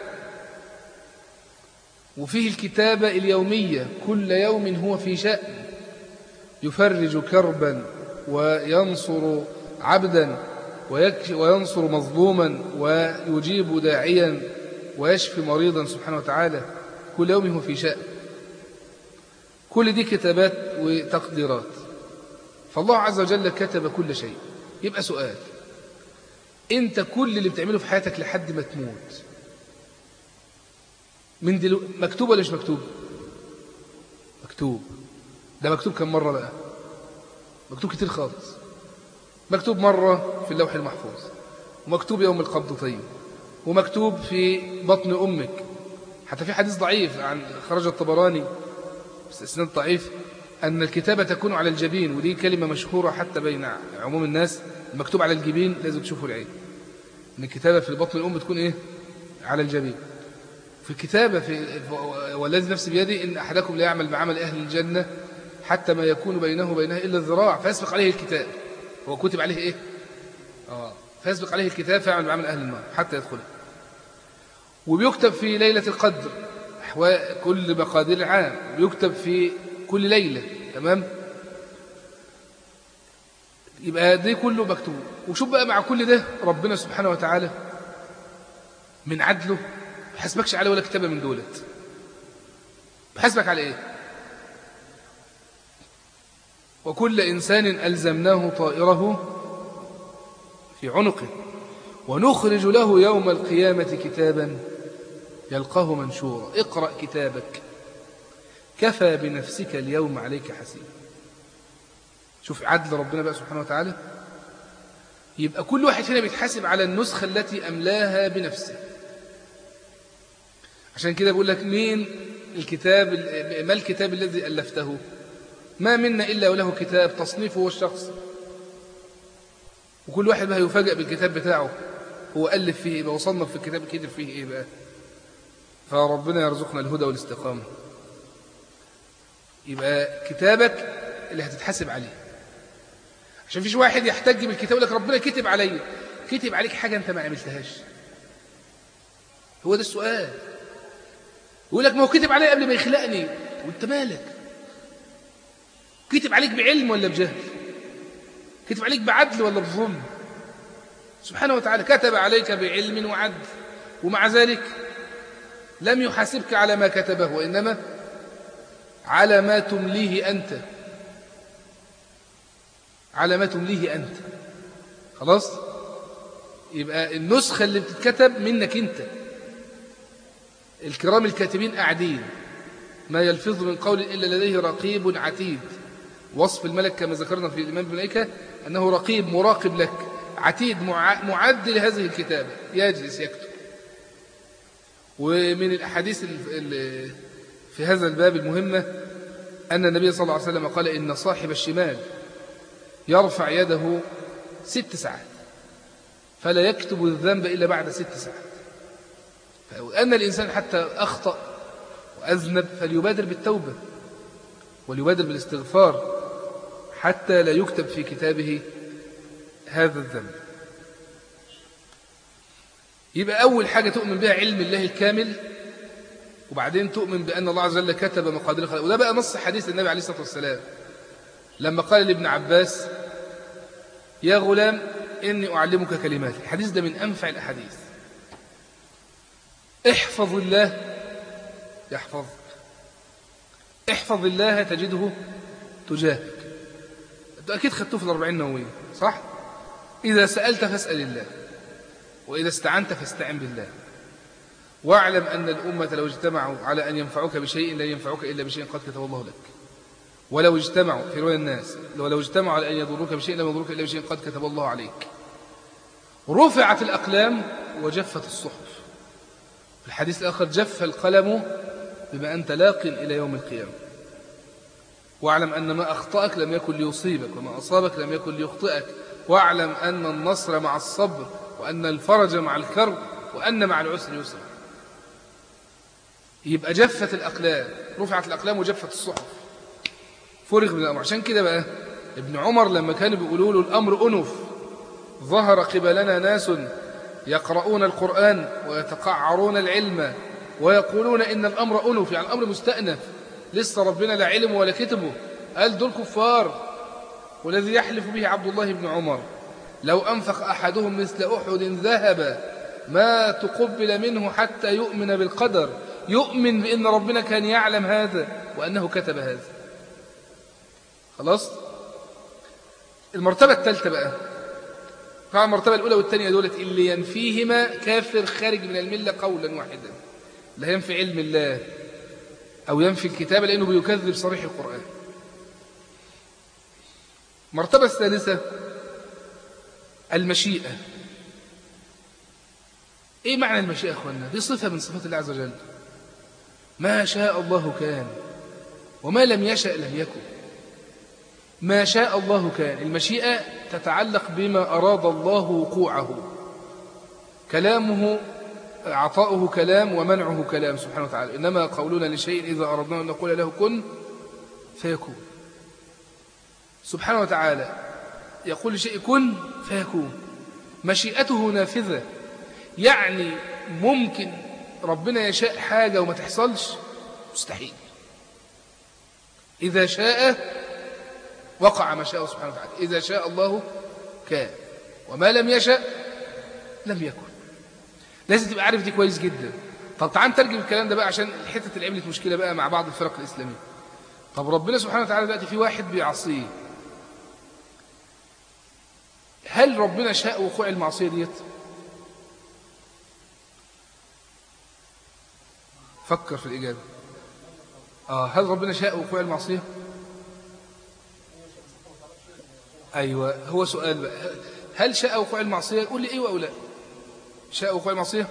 وفيه الكتابة اليومية كل يوم هو في شأن يفرج كربا وينصر عبدا وينصر مظلوما ويجيب داعيا ويشفي مريضا سبحانه وتعالى كل يوم هو في شأن كل دي كتابات وتقديرات فالله عز وجل كتب كل شيء يبقى سؤال انت كل اللي بتعمله في حياتك لحد ما تموت من دلو... مكتوب ولا مش مكتوب مكتوب ده مكتوب كم مرة بقى مكتوب كتير خالص مكتوب مرة في اللوح المحفوظ ومكتوب يوم القبض طيب ومكتوب في بطن أمك حتى في حديث ضعيف عن خرج الطبراني استثناء ضعيف أن الكتابة تكون على الجبين ودي كلمة مشهورة حتى بين عموم الناس المكتوب على الجبين لازم تشوفوا العين أن الكتابة في بطن الأم تكون إيه على الجبين في الكتابة في والذي نفسي بيدي إن أحدكم لا يعمل بعمل أهل الجنة حتى ما يكون بينه وبينها إلا الذراع فيسبق عليه الكتاب هو كتب عليه إيه آه فيسبق عليه الكتاب فيعمل بعمل أهل النار حتى يدخله وبيكتب في ليلة القدر كل مقادير العام بيكتب في كل ليلة تمام يبقى ده كله مكتوب وشوف بقى مع كل ده ربنا سبحانه وتعالى من عدله ما حسبكش على ولا كتابة من دولت بحسبك على ايه وكل إنسان ألزمناه طائره في عنقه ونخرج له يوم القيامة كتابا يلقاه منشورا اقرأ كتابك كفى بنفسك اليوم عليك حسيب شوف عدل ربنا بقى سبحانه وتعالى يبقى كل واحد هنا بيتحاسب على النسخة التي أملاها بنفسه عشان كده بقول لك مين الكتاب ما الكتاب الذي ألفته ما منا إلا وله كتاب تصنيفه هو الشخص وكل واحد بقى يفاجئ بالكتاب بتاعه هو ألف فيه إيه بقى وصنف في الكتاب كتب فيه إيه بقى فربنا يرزقنا الهدى والاستقامة يبقى كتابك اللي هتتحاسب عليه عشان فيش واحد يحتج بالكتاب لك ربنا كتب علي كتب عليك حاجة أنت ما عملتهاش هو ده السؤال يقول لك ما هو كتب علي قبل ما يخلقني وانت مالك كتب عليك بعلم ولا بجهل كتب عليك بعدل ولا بظلم سبحانه وتعالى كتب عليك بعلم وعدل ومع ذلك لم يحاسبك على ما كتبه وإنما على ما تمليه أنت على ما تمليه أنت خلاص يبقى النسخة اللي بتتكتب منك أنت الكرام الكاتبين قاعدين ما يلفظ من قول إلا لديه رقيب عتيد وصف الملك كما ذكرنا في الإمام الملائكة أنه رقيب مراقب لك عتيد معد لهذه الكتابة يجلس يكتب ومن الأحاديث في هذا الباب المهمة أن النبي صلى الله عليه وسلم قال إن صاحب الشمال يرفع يده ست ساعات فلا يكتب الذنب إلا بعد ست ساعات فأن الإنسان حتى أخطأ وأذنب فليبادر بالتوبة وليبادر بالاستغفار حتى لا يكتب في كتابه هذا الذنب يبقى أول حاجة تؤمن بها علم الله الكامل وبعدين تؤمن بأن الله عز وجل كتب مقادير الخلق وده بقى نص حديث النبي عليه الصلاة والسلام لما قال لابن عباس يا غلام إني أعلمك كلمات الحديث ده من أنفع الأحاديث احفظ الله يحفظك احفظ الله تجده تجاهك أنت أكيد خدتوه في الأربعين نووية صح؟ إذا سألت فاسأل الله وإذا استعنت فاستعن بالله واعلم أن الأمة لو اجتمعوا على أن ينفعوك بشيء لا ينفعوك إلا بشيء قد كتب الله لك ولو اجتمعوا في رؤيا الناس ولو اجتمعوا على أن يضروك بشيء لا يضروك إلا بشيء قد كتب الله عليك رفعت الأقلام وجفت الصحف في الحديث الآخر جف القلم بما أنت لاق إلى يوم القيامة واعلم أن ما أخطأك لم يكن ليصيبك وما أصابك لم يكن ليخطئك واعلم أن النصر مع الصبر وأن الفرج مع الكرب وأن مع العسر يسرا يبقى جفت الأقلام رفعت الأقلام وجفت الصحف فرغ من الأمر عشان كده بقى ابن عمر لما كانوا بيقولوا له الأمر أنف ظهر قبلنا ناس يقرؤون القرآن ويتقعرون العلم ويقولون إن الأمر أنف يعني الأمر مستأنف لسه ربنا لا علم ولا كتبه قال دول كفار والذي يحلف به عبد الله بن عمر لو أنفق أحدهم مثل أحد ذهب ما تقبل منه حتى يؤمن بالقدر يؤمن بأن ربنا كان يعلم هذا وأنه كتب هذا خلاص المرتبة الثالثة بقى طبعا المرتبة الأولى والثانية دولت اللي ينفيهما كافر خارج من الملة قولا واحدا لا ينفي علم الله أو ينفي الكتاب لأنه بيكذب صريح القرآن المرتبة الثالثة المشيئة إيه معنى المشيئة أخوانا دي صفة من صفات الله عز وجل ما شاء الله كان وما لم يشأ لم يكن ما شاء الله كان المشيئة تتعلق بما أراد الله وقوعه كلامه عطاؤه كلام ومنعه كلام سبحانه وتعالى إنما قولنا لشيء إذا أردنا أن نقول له كن فيكون سبحانه وتعالى يقول لشيء كن فيكون مشيئته نافذة يعني ممكن ربنا يشاء حاجة وما تحصلش مستحيل إذا شاء وقع ما شاء سبحانه وتعالى إذا شاء الله كان وما لم يشاء لم يكن لازم تبقى عارف دي كويس جدا طب تعال نترجم الكلام ده بقى عشان الحتة اللي عملت مشكلة بقى مع بعض الفرق الإسلامية طب ربنا سبحانه وتعالى دلوقتي في واحد بيعصيه هل ربنا شاء وقوع المعصية ديت فكر في الإجابة آه هل ربنا شاء وقوع المعصية أيوة هو سؤال بقى هل شاء وقوع المعصية قول لي أيوة أو لا شاء وقوع المعصية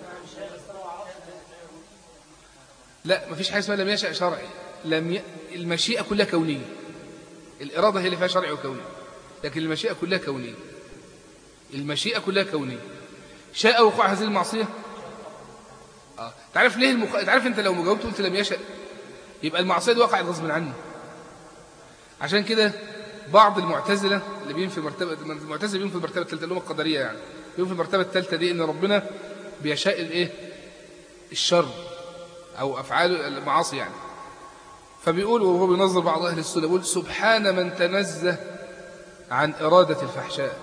لا مفيش حاجة اسمها لم يشاء شرعي لم ي... المشيئة كلها كونية الإرادة هي اللي فيها شرعي وكوني لكن المشيئة كلها كونية المشيئة كلها كونية شاء وقوع هذه المعصية آه. تعرف ليه المخ... تعرف انت لو مجاوبت قلت لم يشاء يبقى المعصية دي وقعت غصب عنه عشان كده بعض المعتزلة اللي بينفي مرتبة المعتزلة بينفي المرتبة الثالثة اللي هم القدرية يعني بينفي المرتبة الثالثة دي ان ربنا بيشاء الايه الشر او افعال المعاصي يعني فبيقول وهو بينظر بعض اهل السنة بيقول سبحان من تنزه عن إرادة الفحشاء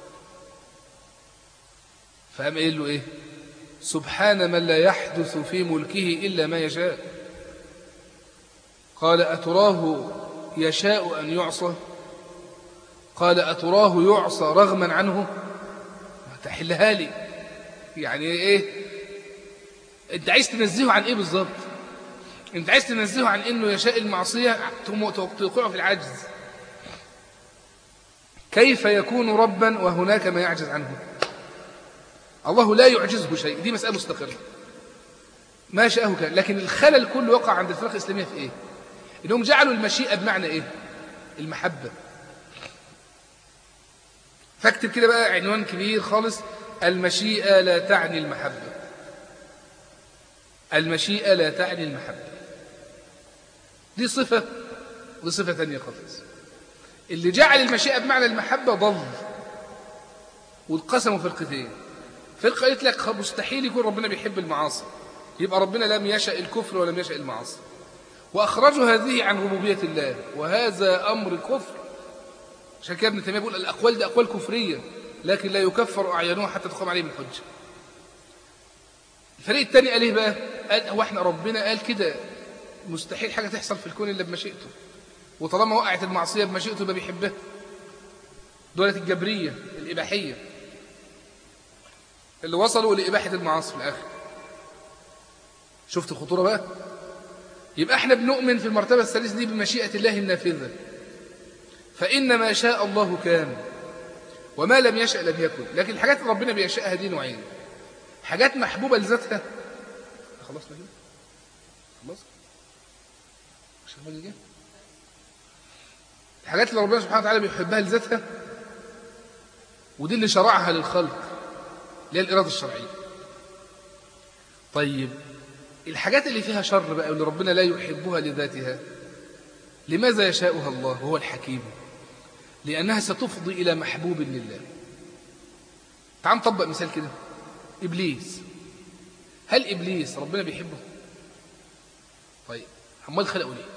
فقام قايل له ايه سبحان من لا يحدث في ملكه إلا ما يشاء قال أتراه يشاء أن يعصى قال أتراه يعصى رغما عنه تحلها لي يعني إيه أنت عايز تنزهه عن إيه بالظبط أنت عايز تنزهه عن إنه يشاء المعصية توقعه في العجز كيف يكون ربا وهناك ما يعجز عنه الله لا يعجزه شيء دي مسألة مستقرة ما شاءه كان لكن الخلل كله وقع عند الفرق الإسلامية في إيه إنهم جعلوا المشيئة بمعنى إيه المحبة فاكتب كده بقى عنوان كبير خالص المشيئة لا تعني المحبة المشيئة لا تعني المحبة دي صفة ودي صفة ثانية خالص اللي جعل المشيئة بمعنى المحبة ضل والقسم فرقتين فرقة قالت لك مستحيل يكون ربنا بيحب المعاصي يبقى ربنا لم يشأ الكفر ولم يشأ المعاصي وأخرجوا هذه عن ربوبية الله وهذا أمر كفر عشان كده ابن تيمية بيقول الأقوال دي أقوال كفرية لكن لا يكفر أعيانها حتى تقام عليهم الحجة الفريق الثاني قال ايه بقى قال هو احنا ربنا قال كده مستحيل حاجة تحصل في الكون إلا بمشيئته وطالما وقعت المعصية بمشيئته يبقى بيحبها دولة الجبرية الإباحية اللي وصلوا لإباحة المعاصي في الآخر شفت الخطورة بقى يبقى احنا بنؤمن في المرتبة الثالثة دي بمشيئة الله النافذة فإن ما شاء الله كان وما لم يشأ لم يكن لكن الحاجات اللي ربنا بيشاءها دي نوعين حاجات محبوبة لذاتها خلصنا كده خلاص مش كده الحاجات اللي ربنا سبحانه وتعالى بيحبها لذاتها ودي اللي شرعها للخلق اللي هي الإرادة الشرعية طيب الحاجات اللي فيها شر بقى واللي ربنا لا يحبها لذاتها لماذا يشاؤها الله وهو الحكيم لأنها ستفضي إلى محبوب لله تعال نطبق مثال كده إبليس هل إبليس ربنا بيحبه طيب امال خلقه ليه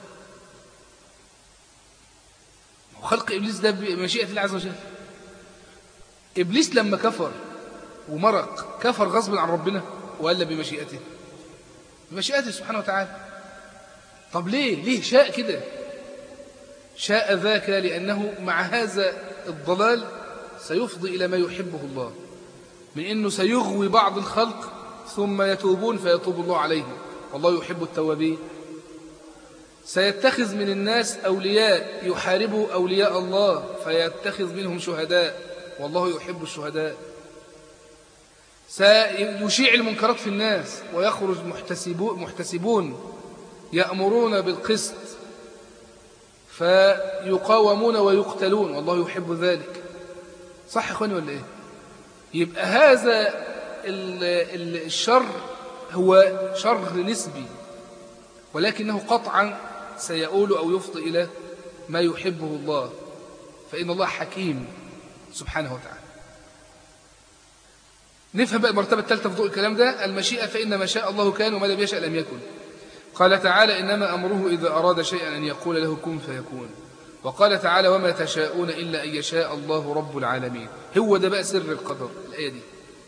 وخلق إبليس ده بمشيئة الله عز وجل إبليس لما كفر ومرق كفر غصب عن ربنا ولا بمشيئته بمشيئته سبحانه وتعالى طب ليه ليه شاء كده شاء ذاك لأنه مع هذا الضلال سيفضي إلى ما يحبه الله من أنه سيغوي بعض الخلق ثم يتوبون فيتوب الله عليهم والله يحب التوابين سيتخذ من الناس أولياء يحاربوا أولياء الله فيتخذ منهم شهداء والله يحب الشهداء سيشيع المنكرات في الناس ويخرج محتسبون يأمرون بالقسط فيقاومون ويقتلون والله يحب ذلك صح يا اخواني ولا ايه يبقى هذا الشر هو شر نسبي ولكنه قطعا سيؤول أو يفضي إلى ما يحبه الله فإن الله حكيم سبحانه وتعالى نفهم بقى المرتبة الثالثة في ضوء الكلام ده المشيئة فإن ما شاء الله كان وما لم يشاء لم يكن قال تعالى إنما أمره إذا أراد شيئا أن يقول له كن فيكون وقال تعالى وما تشاءون إلا أن يشاء الله رب العالمين هو ده بقى سر القدر الآية دي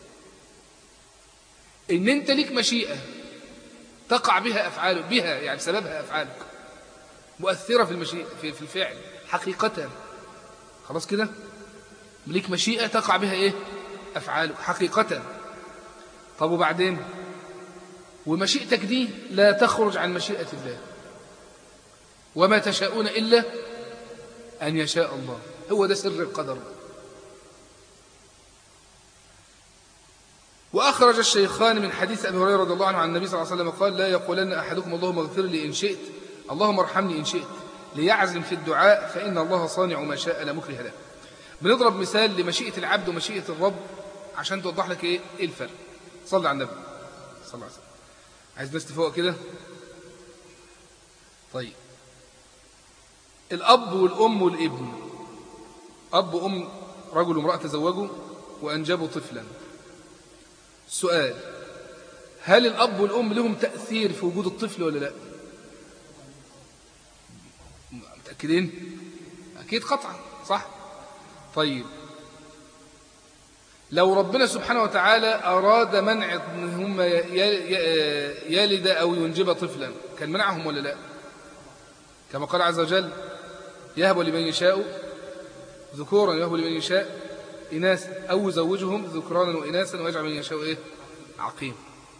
إن أنت ليك مشيئة تقع بها أفعالك بها يعني سببها أفعالك مؤثرة في المشيئة في الفعل حقيقة خلاص كده ليك مشيئة تقع بها إيه أفعالك حقيقة طب وبعدين ومشيئتك دي لا تخرج عن مشيئة الله وما تشاءون إلا أن يشاء الله هو ده سر القدر وأخرج الشيخان من حديث أبي هريرة رضي الله عنه عن النبي صلى الله عليه وسلم قال لا يقولن أحدكم اللهم اغفر لي إن شئت اللهم ارحمني إن شئت ليعزم في الدعاء فإن الله صانع ما شاء لا مكره له بنضرب مثال لمشيئة العبد ومشيئة الرب عشان توضح لك إيه, إيه الفرق صلى على النبي صلى الله عليه وسلم عايز ناس تفوق كده طيب الأب والأم والابن أب وأم رجل وامرأة تزوجوا وأنجبوا طفلا سؤال هل الأب والأم لهم تأثير في وجود الطفل ولا لا متأكدين أكيد قطعا صح طيب لو ربنا سبحانه وتعالى أراد منع ان هم يلد أو ينجب طفلا كان منعهم ولا لا كما قال عز وجل يهب لمن يشاء ذكورا يهب لمن يشاء إناث أو يزوجهم ذكرانا وإناثا ويجعل من يشاء إيه عقيم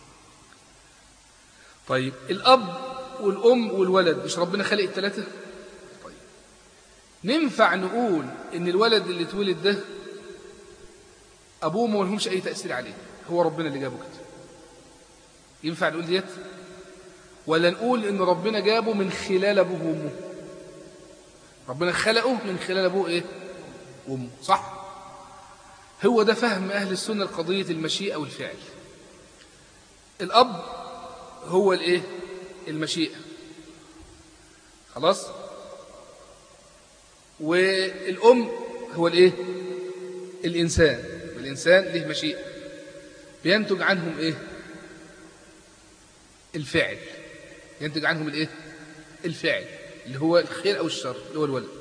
طيب الأب والأم والولد مش ربنا خلق الثلاثة طيب ننفع نقول إن الولد اللي اتولد ده أبوه ما لهمش أي تأثير عليه هو ربنا اللي جابه كده ينفع نقول ديت ولا نقول إن ربنا جابه من خلال أبوه وأمه ربنا خلقه من خلال أبوه إيه وأمه صح هو ده فهم أهل السنة القضية المشيئة والفعل الأب هو الإيه المشيئة خلاص والأم هو الإيه الإنسان الإنسان له مشيئة بينتج عنهم إيه الفعل ينتج عنهم الإيه الفعل اللي هو الخير أو الشر اللي هو الولد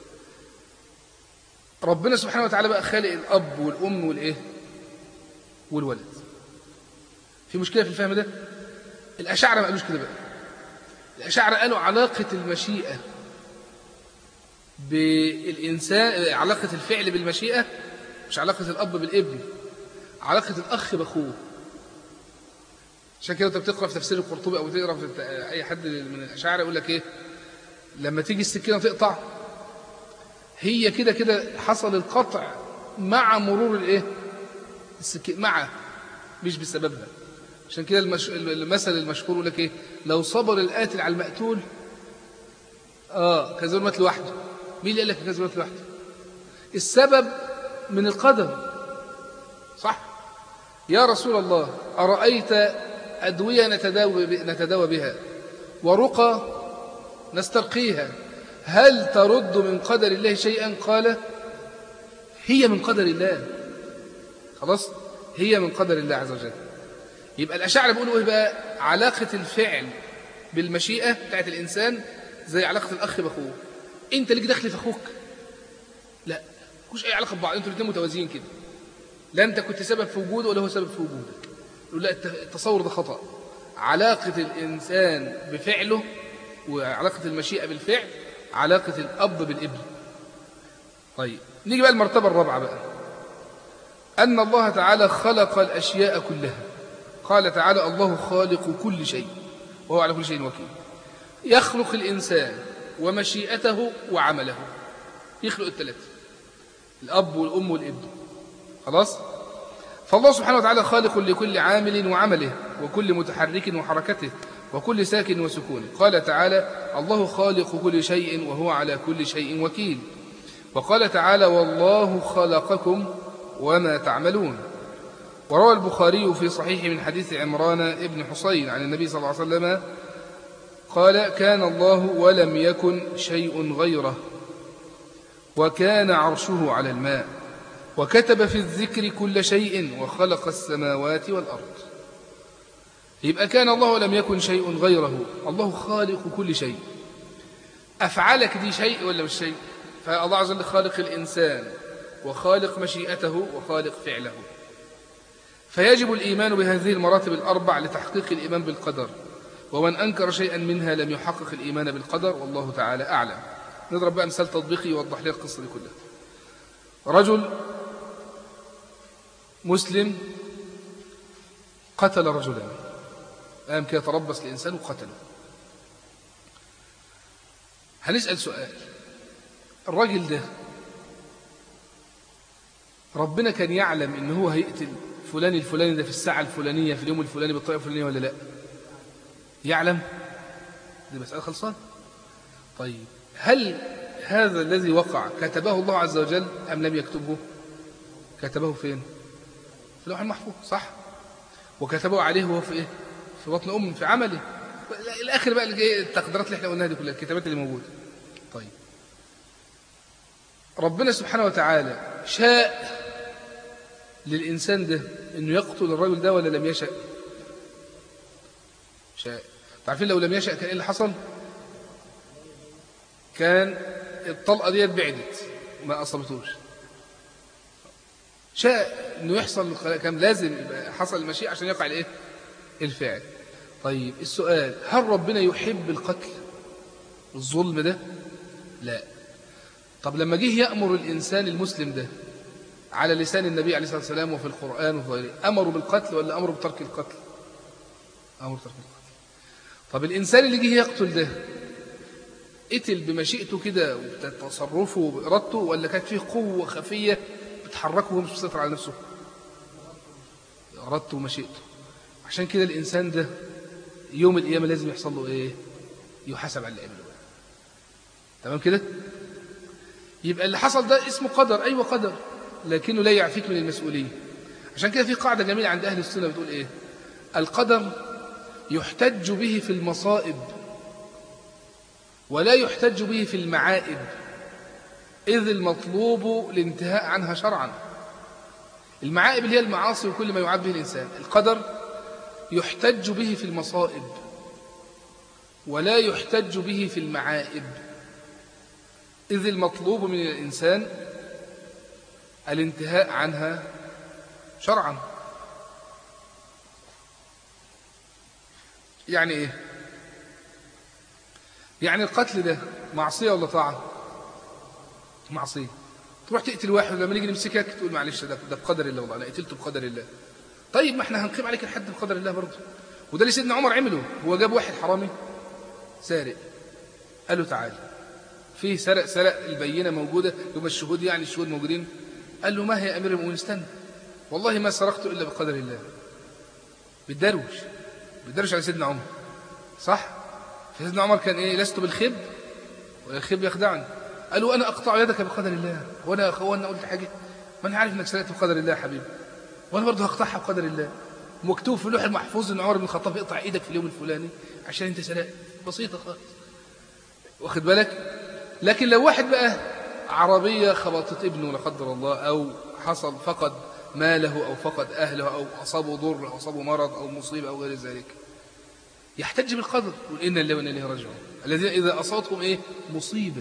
ربنا سبحانه وتعالى بقى خالق الأب والأم والإيه والولد في مشكلة في الفهم ده الأشاعرة ما قالوش كده بقى الأشاعرة قالوا علاقة المشيئة بالإنسان علاقة الفعل بالمشيئة مش علاقة الأب بالابن علاقة الأخ بأخوه عشان كده انت بتقرأ في تفسير القرطبي أو تقرأ في أي حد من الأشاعرة يقول لك إيه لما تيجي السكينة تقطع هي كده كده حصل القطع مع مرور الايه السكين مع مش بسببها عشان كده المش... المثل المشهور يقول لك ايه لو صبر القاتل على المقتول اه كان زمان مات لوحده مين اللي قال لك كان زمان مات لوحده السبب من القدر صح يا رسول الله أرأيت أدوية نتداوى, نتداوى بها ورقى نسترقيها هل ترد من قدر الله شيئا قال هي من قدر الله خلاص هي من قدر الله عز وجل يبقى الأشاعرة بيقولوا إيه بقى علاقة الفعل بالمشيئة بتاعت الإنسان زي علاقة الأخ بأخوه أنت ليك دخل في أخوك لا مش أي علاقة ببعض أنتوا الاثنين متوازيين كده لا أنت كنت سبب في وجوده ولا هو سبب في وجودك يقول لا التصور ده خطأ علاقة الإنسان بفعله وعلاقة المشيئة بالفعل علاقة الأب بالابن طيب نيجي بقى المرتبة الرابعة بقى أن الله تعالى خلق الأشياء كلها قال تعالى الله خالق كل شيء وهو على كل شيء وكيل يخلق الإنسان ومشيئته وعمله يخلق الثلاثة الأب والأم والابن خلاص فالله سبحانه وتعالى خالق لكل عامل وعمله وكل متحرك وحركته وكل ساكن وسكون قال تعالى الله خالق كل شيء وهو على كل شيء وكيل وقال تعالى والله خلقكم وما تعملون وروى البخاري في صحيح من حديث عمران ابن حسين عن النبي صلى الله عليه وسلم قال كان الله ولم يكن شيء غيره وكان عرشه على الماء وكتب في الذكر كل شيء وخلق السماوات والأرض يبقى كان الله ولم يكن شيء غيره الله خالق كل شيء أفعالك دي شيء ولا مش شيء فالله عز وجل خالق الإنسان وخالق مشيئته وخالق فعله فيجب الإيمان بهذه المراتب الأربع لتحقيق الإيمان بالقدر ومن أنكر شيئا منها لم يحقق الإيمان بالقدر والله تعالى أعلم نضرب بقى مثال تطبيقي يوضح لي القصة دي كلها رجل مسلم قتل رجلا قام كده يتربص لإنسان وقتله هنسأل سؤال الراجل ده ربنا كان يعلم ان هو هيقتل فلان الفلاني ده في الساعة الفلانية في اليوم الفلاني بالطريقة الفلانية ولا لا يعلم دي مسألة خلصان طيب هل هذا الذي وقع كتبه الله عز وجل أم لم يكتبه كتبه فين في لوح المحفوظ صح وكتبه عليه وهو في ايه في بطن أم في عمله الآخر بقى التقديرات اللي احنا قلناها دي كلها الكتابات اللي موجودة طيب ربنا سبحانه وتعالى شاء للإنسان ده أنه يقتل الرجل ده ولا لم يشاء شاء تعرفين لو لم يشاء كان إيه اللي حصل كان الطلقة دي بعدت ما أصبتوش شاء أنه يحصل كان لازم يبقى حصل المشيئة عشان يقع الإيه الفعل طيب السؤال هل ربنا يحب القتل الظلم ده لا طب لما جه يأمر الإنسان المسلم ده على لسان النبي عليه الصلاة والسلام وفي القرآن وفي غيره أمروا بالقتل ولا أمروا بترك القتل أمروا بترك القتل طب الإنسان اللي جه يقتل ده قتل بمشيئته كده وتصرفه وبإرادته ولا كانت فيه قوة خفية بتحركه ومش مسيطر على نفسه إرادته ومشيئته عشان كده الإنسان ده يوم القيامة لازم يحصل له إيه يحاسب على اللي عمله تمام كده يبقى اللي حصل ده اسمه قدر أيوة قدر لكنه لا يعفيك من المسؤولية عشان كده في قاعدة جميلة عند أهل السنة بتقول إيه القدر يحتج به في المصائب ولا يحتج به في المعائب إذ المطلوب الانتهاء عنها شرعا المعائب اللي هي المعاصي وكل ما يعاب به الإنسان القدر يحتج به في المصائب ولا يحتج به في المعائب إذ المطلوب من الإنسان الانتهاء عنها شرعا يعني إيه يعني القتل ده معصية ولا طاعة معصية تروح تقتل واحد لما نيجي نمسكك تقول معلش ده ده بقدر الله والله انا قتلته بقدر الله طيب ما احنا هنقيم عليك الحد بقدر الله برضه وده اللي سيدنا عمر عمله هو جاب واحد حرامي سارق قال له تعالى فيه سرق سرق البينة موجودة يوم الشهود يعني الشهود موجودين قال له ما هي أمير المؤمنين استنى والله ما سرقت إلا بقدر الله بالدروش بالدروش على سيدنا عمر صح سيدنا عمر كان إيه لست بالخب والخب يخدعني قالوا أنا أقطع يدك بقدر الله وأنا أخوانا قلت حاجة ما أنا عارف أنك سرقت بقدر الله يا حبيبي وأنا برضه هقطعها بقدر الله مكتوب في اللوح المحفوظ ان عمر بن الخطاب يقطع ايدك في اليوم الفلاني عشان انت سرقت بسيطه خالص واخد بالك لكن لو واحد بقى عربيه خبطت ابنه لا قدر الله او حصل فقد ماله او فقد اهله او اصابه ضر او اصابه مرض او مصيبه او غير ذلك يحتج بالقدر يقول إن الله وإنا إليه راجعون الذين إذا أصابتهم إيه مصيبة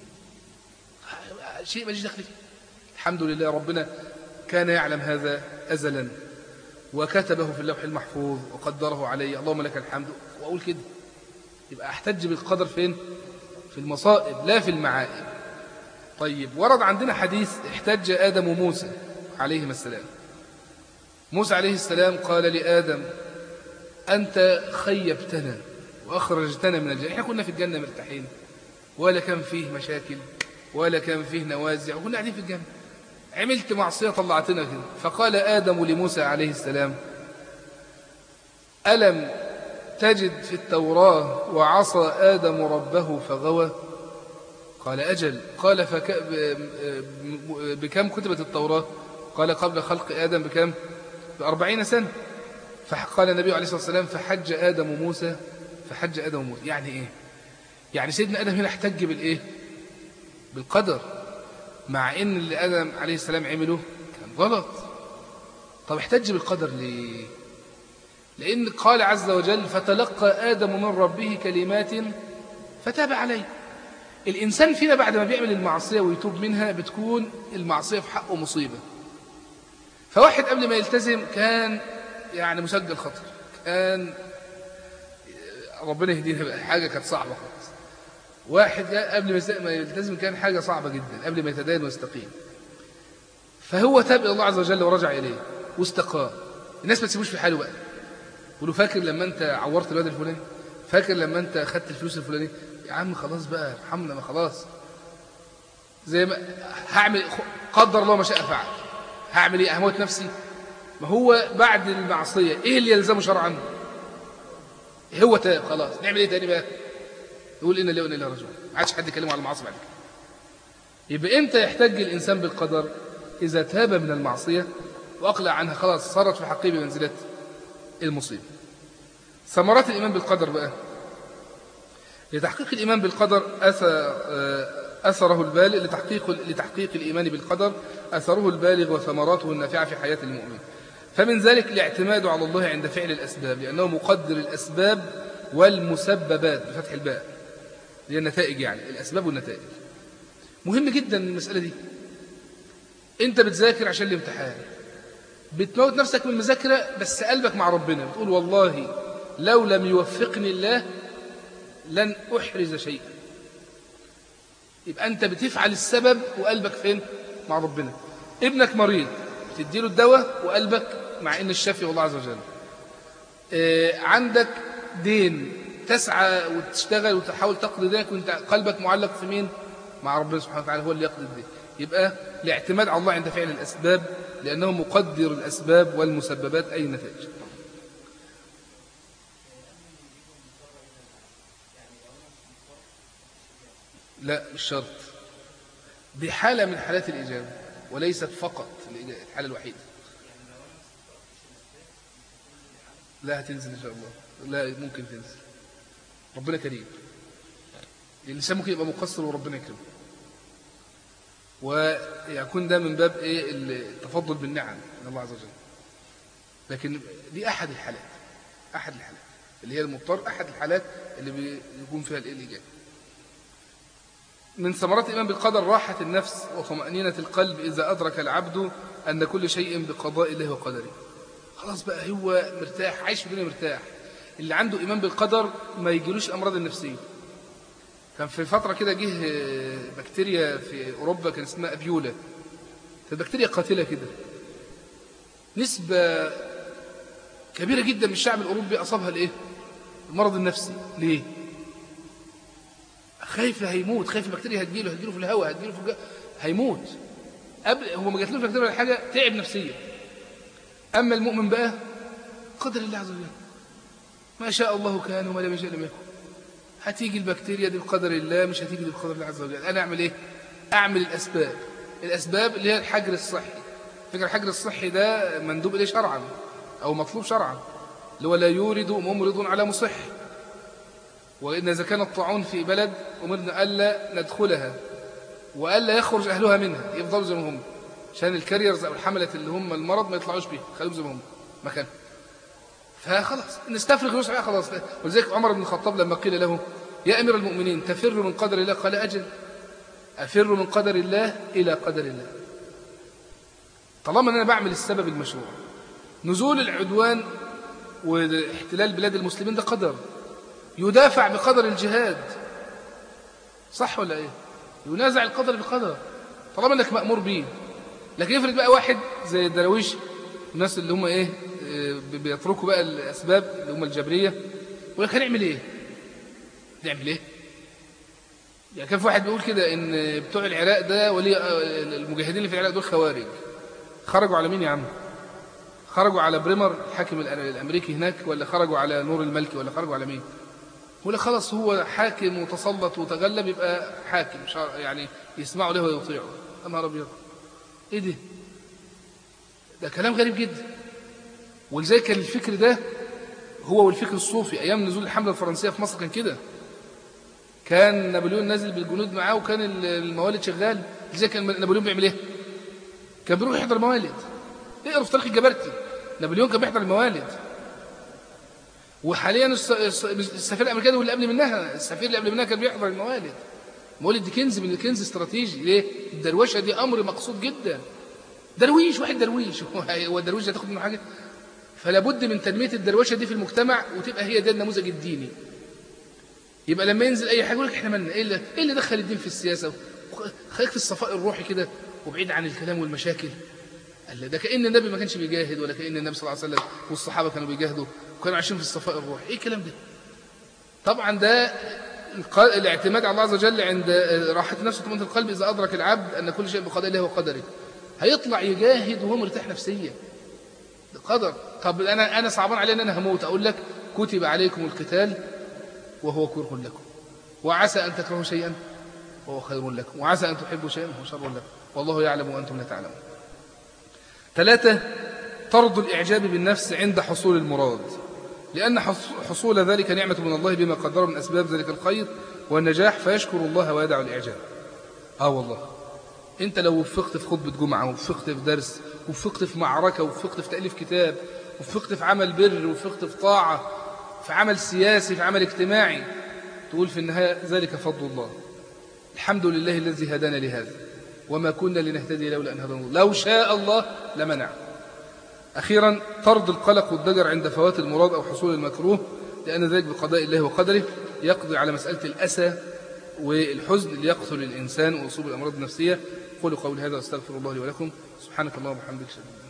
شيء ما دخل فيه الحمد لله ربنا كان يعلم هذا أزلا وكتبه في اللوح المحفوظ وقدره علي اللهم لك الحمد وأقول كده يبقى أحتج بالقدر فين في المصائب لا في المعائب طيب ورد عندنا حديث احتج آدم وموسى عليهما السلام موسى عليه السلام قال لآدم أنت خيبتنا وأخرجتنا من الجنة إحنا كنا في الجنة مرتاحين ولا كان فيه مشاكل ولا كان فيه نوازع وكنا قاعدين في الجنة عملت معصية طلعتنا كده فقال آدم لموسى عليه السلام ألم تجد في التوراة وعصى آدم ربه فغوى قال أجل قال فك... بكم كتبت التوراة قال قبل خلق آدم بكم بأربعين سنة فقال النبي عليه الصلاة والسلام فحج آدم موسى فحج آدم موسى يعني إيه يعني سيدنا آدم هنا احتج بالإيه بالقدر مع إن اللي آدم عليه السلام عمله كان غلط طب احتج بالقدر ليه لأن قال عز وجل فتلقى آدم من ربه كلمات فتاب عليه الإنسان فينا بعد ما بيعمل المعصية ويتوب منها بتكون المعصية في حقه مصيبة فواحد قبل ما يلتزم كان يعني مسجل خطر كان ربنا يهدينا بقى حاجة كانت صعبة خالص واحد قبل ما يلتزم كان حاجة صعبة جدا قبل ما يتدين ويستقيم فهو تاب إلى الله عز وجل ورجع إليه واستقام الناس ما تسيبوش في حاله بقى يقولوا فاكر لما أنت عورت الواد الفلاني فاكر لما أنت أخذت الفلوس الفلانية يا عم خلاص بقى ارحمنا ما خلاص زي ما هعمل قدر الله ما شاء فعل هعمل ايه هموت نفسي ما هو بعد المعصية إيه اللي يلزمه شرعا هو تاب خلاص نعمل إيه تاني بقى يقول إن الله وإن الله رجل ما عادش حد يكلمه على المعاصي بعد كده يبقى إمتى يحتج الإنسان بالقدر إذا تاب من المعصية وأقلع عنها خلاص صارت في حقه بمنزلة المصيبة ثمرات الإيمان بالقدر بقى لتحقيق الإيمان بالقدر أثره البالغ لتحقيق, لتحقيق الإيمان بالقدر أثره البالغ وثمراته النافعة في حياة المؤمن فمن ذلك الاعتماد على الله عند فعل الأسباب لأنه مقدر الأسباب والمسببات بفتح الباء هي النتائج يعني الأسباب والنتائج مهم جدا المسألة دي أنت بتذاكر عشان الامتحان بتموت نفسك من المذاكرة بس قلبك مع ربنا بتقول والله لو لم يوفقني الله لن أحرز شيئا يبقى أنت بتفعل السبب وقلبك فين مع ربنا ابنك مريض تديله الدواء وقلبك مع ان الشافي والله عز وجل آه، عندك دين تسعى وتشتغل وتحاول تقضي دينك وانت قلبك معلق في مين مع ربنا سبحانه وتعالى هو اللي يقضي الدين يبقى الاعتماد على الله عند فعل الأسباب لأنه مقدر الأسباب والمسببات أي نتائج لا مش شرط دي حالة من حالات الإجابة وليست فقط الحالة الوحيدة لا هتنزل إن شاء الله لا ممكن تنزل ربنا كريم الإنسان ممكن يبقى مقصر وربنا يكرمه ويكون ده من باب إيه التفضل بالنعم من الله عز وجل لكن دي أحد الحالات أحد الحالات اللي هي المضطر أحد الحالات اللي بيكون فيها الإجابة من ثمرات الإيمان بالقدر راحة النفس وطمأنينة القلب إذا أدرك العبد أن كل شيء بقضاء الله وقدره خلاص بقى هو مرتاح عايش في الدنيا مرتاح اللي عنده إيمان بالقدر ما يجيلوش أمراض النفسية كان في فترة كده جه بكتيريا في أوروبا كان اسمها أبيولا كانت بكتيريا قاتلة كده نسبة كبيرة جدا من الشعب الأوروبي أصابها الإيه؟ المرض النفسي ليه؟ خايف هيموت خايف البكتيريا هتجيله هتجيله في الهواء هتجيله في الجو هيموت قبل هو ما جاتلوش بكتيريا ولا حاجه تعب نفسيا اما المؤمن بقى قدر الله عز وجل ما شاء الله كان وما لم يشاء لم يكن هتيجي البكتيريا دي بقدر الله مش هتيجي دي بقدر الله عز وجل انا اعمل ايه اعمل الاسباب الاسباب اللي هي الحجر الصحي فكره الحجر الصحي ده مندوب اليه شرعا أو مطلوب شرعا اللي هو لا يورد ممرض على مصح وإن إذا كان الطاعون في بلد أمرنا ألا ندخلها وألا يخرج أهلها منها يفضلوا زي ما هم عشان الكاريرز أو الحملة اللي هم المرض ما يطلعوش بيه خليهم زي ما هم مكان فخلاص نستفرغ نسعى خلاص ولذلك عمر بن الخطاب لما قيل له يا أمير المؤمنين تفر من قدر الله قال أجل أفر من قدر الله إلى قدر الله طالما أنا بعمل السبب المشروع نزول العدوان واحتلال بلاد المسلمين ده قدر يدافع بقدر الجهاد صح ولا ايه ينازع القدر بقدر طالما انك مأمور بيه لكن يفرق بقى واحد زي الدراويش الناس اللي هم ايه آه، بيتركوا بقى الاسباب اللي هم الجبريه يقول لك هنعمل ايه نعمل ايه يعني كان في واحد بيقول كده ان بتوع العراق ده ولي آه، المجاهدين اللي في العراق دول خوارج خرجوا على مين يا عم خرجوا على بريمر الحاكم الامريكي هناك ولا خرجوا على نور الملكي ولا خرجوا على مين ولا خلاص هو حاكم وتسلط وتغلب يبقى حاكم يعني يسمعوا له ويطيعوا يا نهار ابيض ايه ده ده كلام غريب جدا ولذلك كان الفكر ده هو والفكر الصوفي ايام نزول الحمله الفرنسيه في مصر كان كده كان نابليون نازل بالجنود معاه وكان الموالد شغال لذلك كان نابليون بيعمل ايه كان بيروح يحضر موالد اقرا في تاريخ الجبرتي نابليون كان بيحضر الموالد وحاليا السفير الامريكي هو اللي قبل منها السفير اللي قبل منها كان بيحضر الموالد الموالد دي كنز من الكنز استراتيجي ليه الدروشه دي امر مقصود جدا درويش واحد درويش هو الدرويش ده تاخد منه حاجه فلا بد من تنميه الدروشه دي في المجتمع وتبقى هي ده النموذج الديني يبقى لما ينزل اي حاجه يقول لك احنا مالنا ايه اللي, إيه اللي دخل الدين في السياسه خليك في الصفاء الروحي كده وبعيد عن الكلام والمشاكل قال ده كأن النبي ما كانش بيجاهد ولا كأن النبي صلى الله عليه وسلم والصحابة كانوا بيجاهدوا وكانوا عايشين في الصفاء الروحي ايه الكلام ده طبعا ده الاعتماد على الله عز وجل عند راحة نفسه طمأنينة القلب إذا أدرك العبد أن كل شيء بقضاء الله وقدره هيطلع يجاهد وهو مرتاح نفسيا قدر طب أنا أنا صعبان علي أن أنا هموت أقول لك كتب عليكم القتال وهو كره لكم وعسى أن تكرهوا شيئا وهو خير لكم وعسى أن تحبوا شيئا وهو شر لكم والله يعلم وأنتم لا تعلمون ثلاثة طرد الإعجاب بالنفس عند حصول المراد لأن حصول ذلك نعمة من الله بما قدر من أسباب ذلك الخير والنجاح فيشكر الله ويدع الإعجاب آه والله أنت لو وفقت في خطبة جمعة وفقت في درس وفقت في معركة وفقت في تأليف كتاب وفقت في عمل بر وفقت في طاعة في عمل سياسي في عمل اجتماعي تقول في النهاية ذلك فضل الله الحمد لله الذي هدانا لهذا وما كنا لنهتدي لولا أن هدانا الله لو شاء الله لمنع أخيرا طرد القلق والضجر عند فوات المراد أو حصول المكروه لأن ذلك بقضاء الله وقدره يقضي على مسألة الأسى والحزن اللي يقتل الإنسان وأصول الأمراض النفسية قولوا قولي هذا واستغفر الله لي ولكم سبحانك اللهم وبحمدك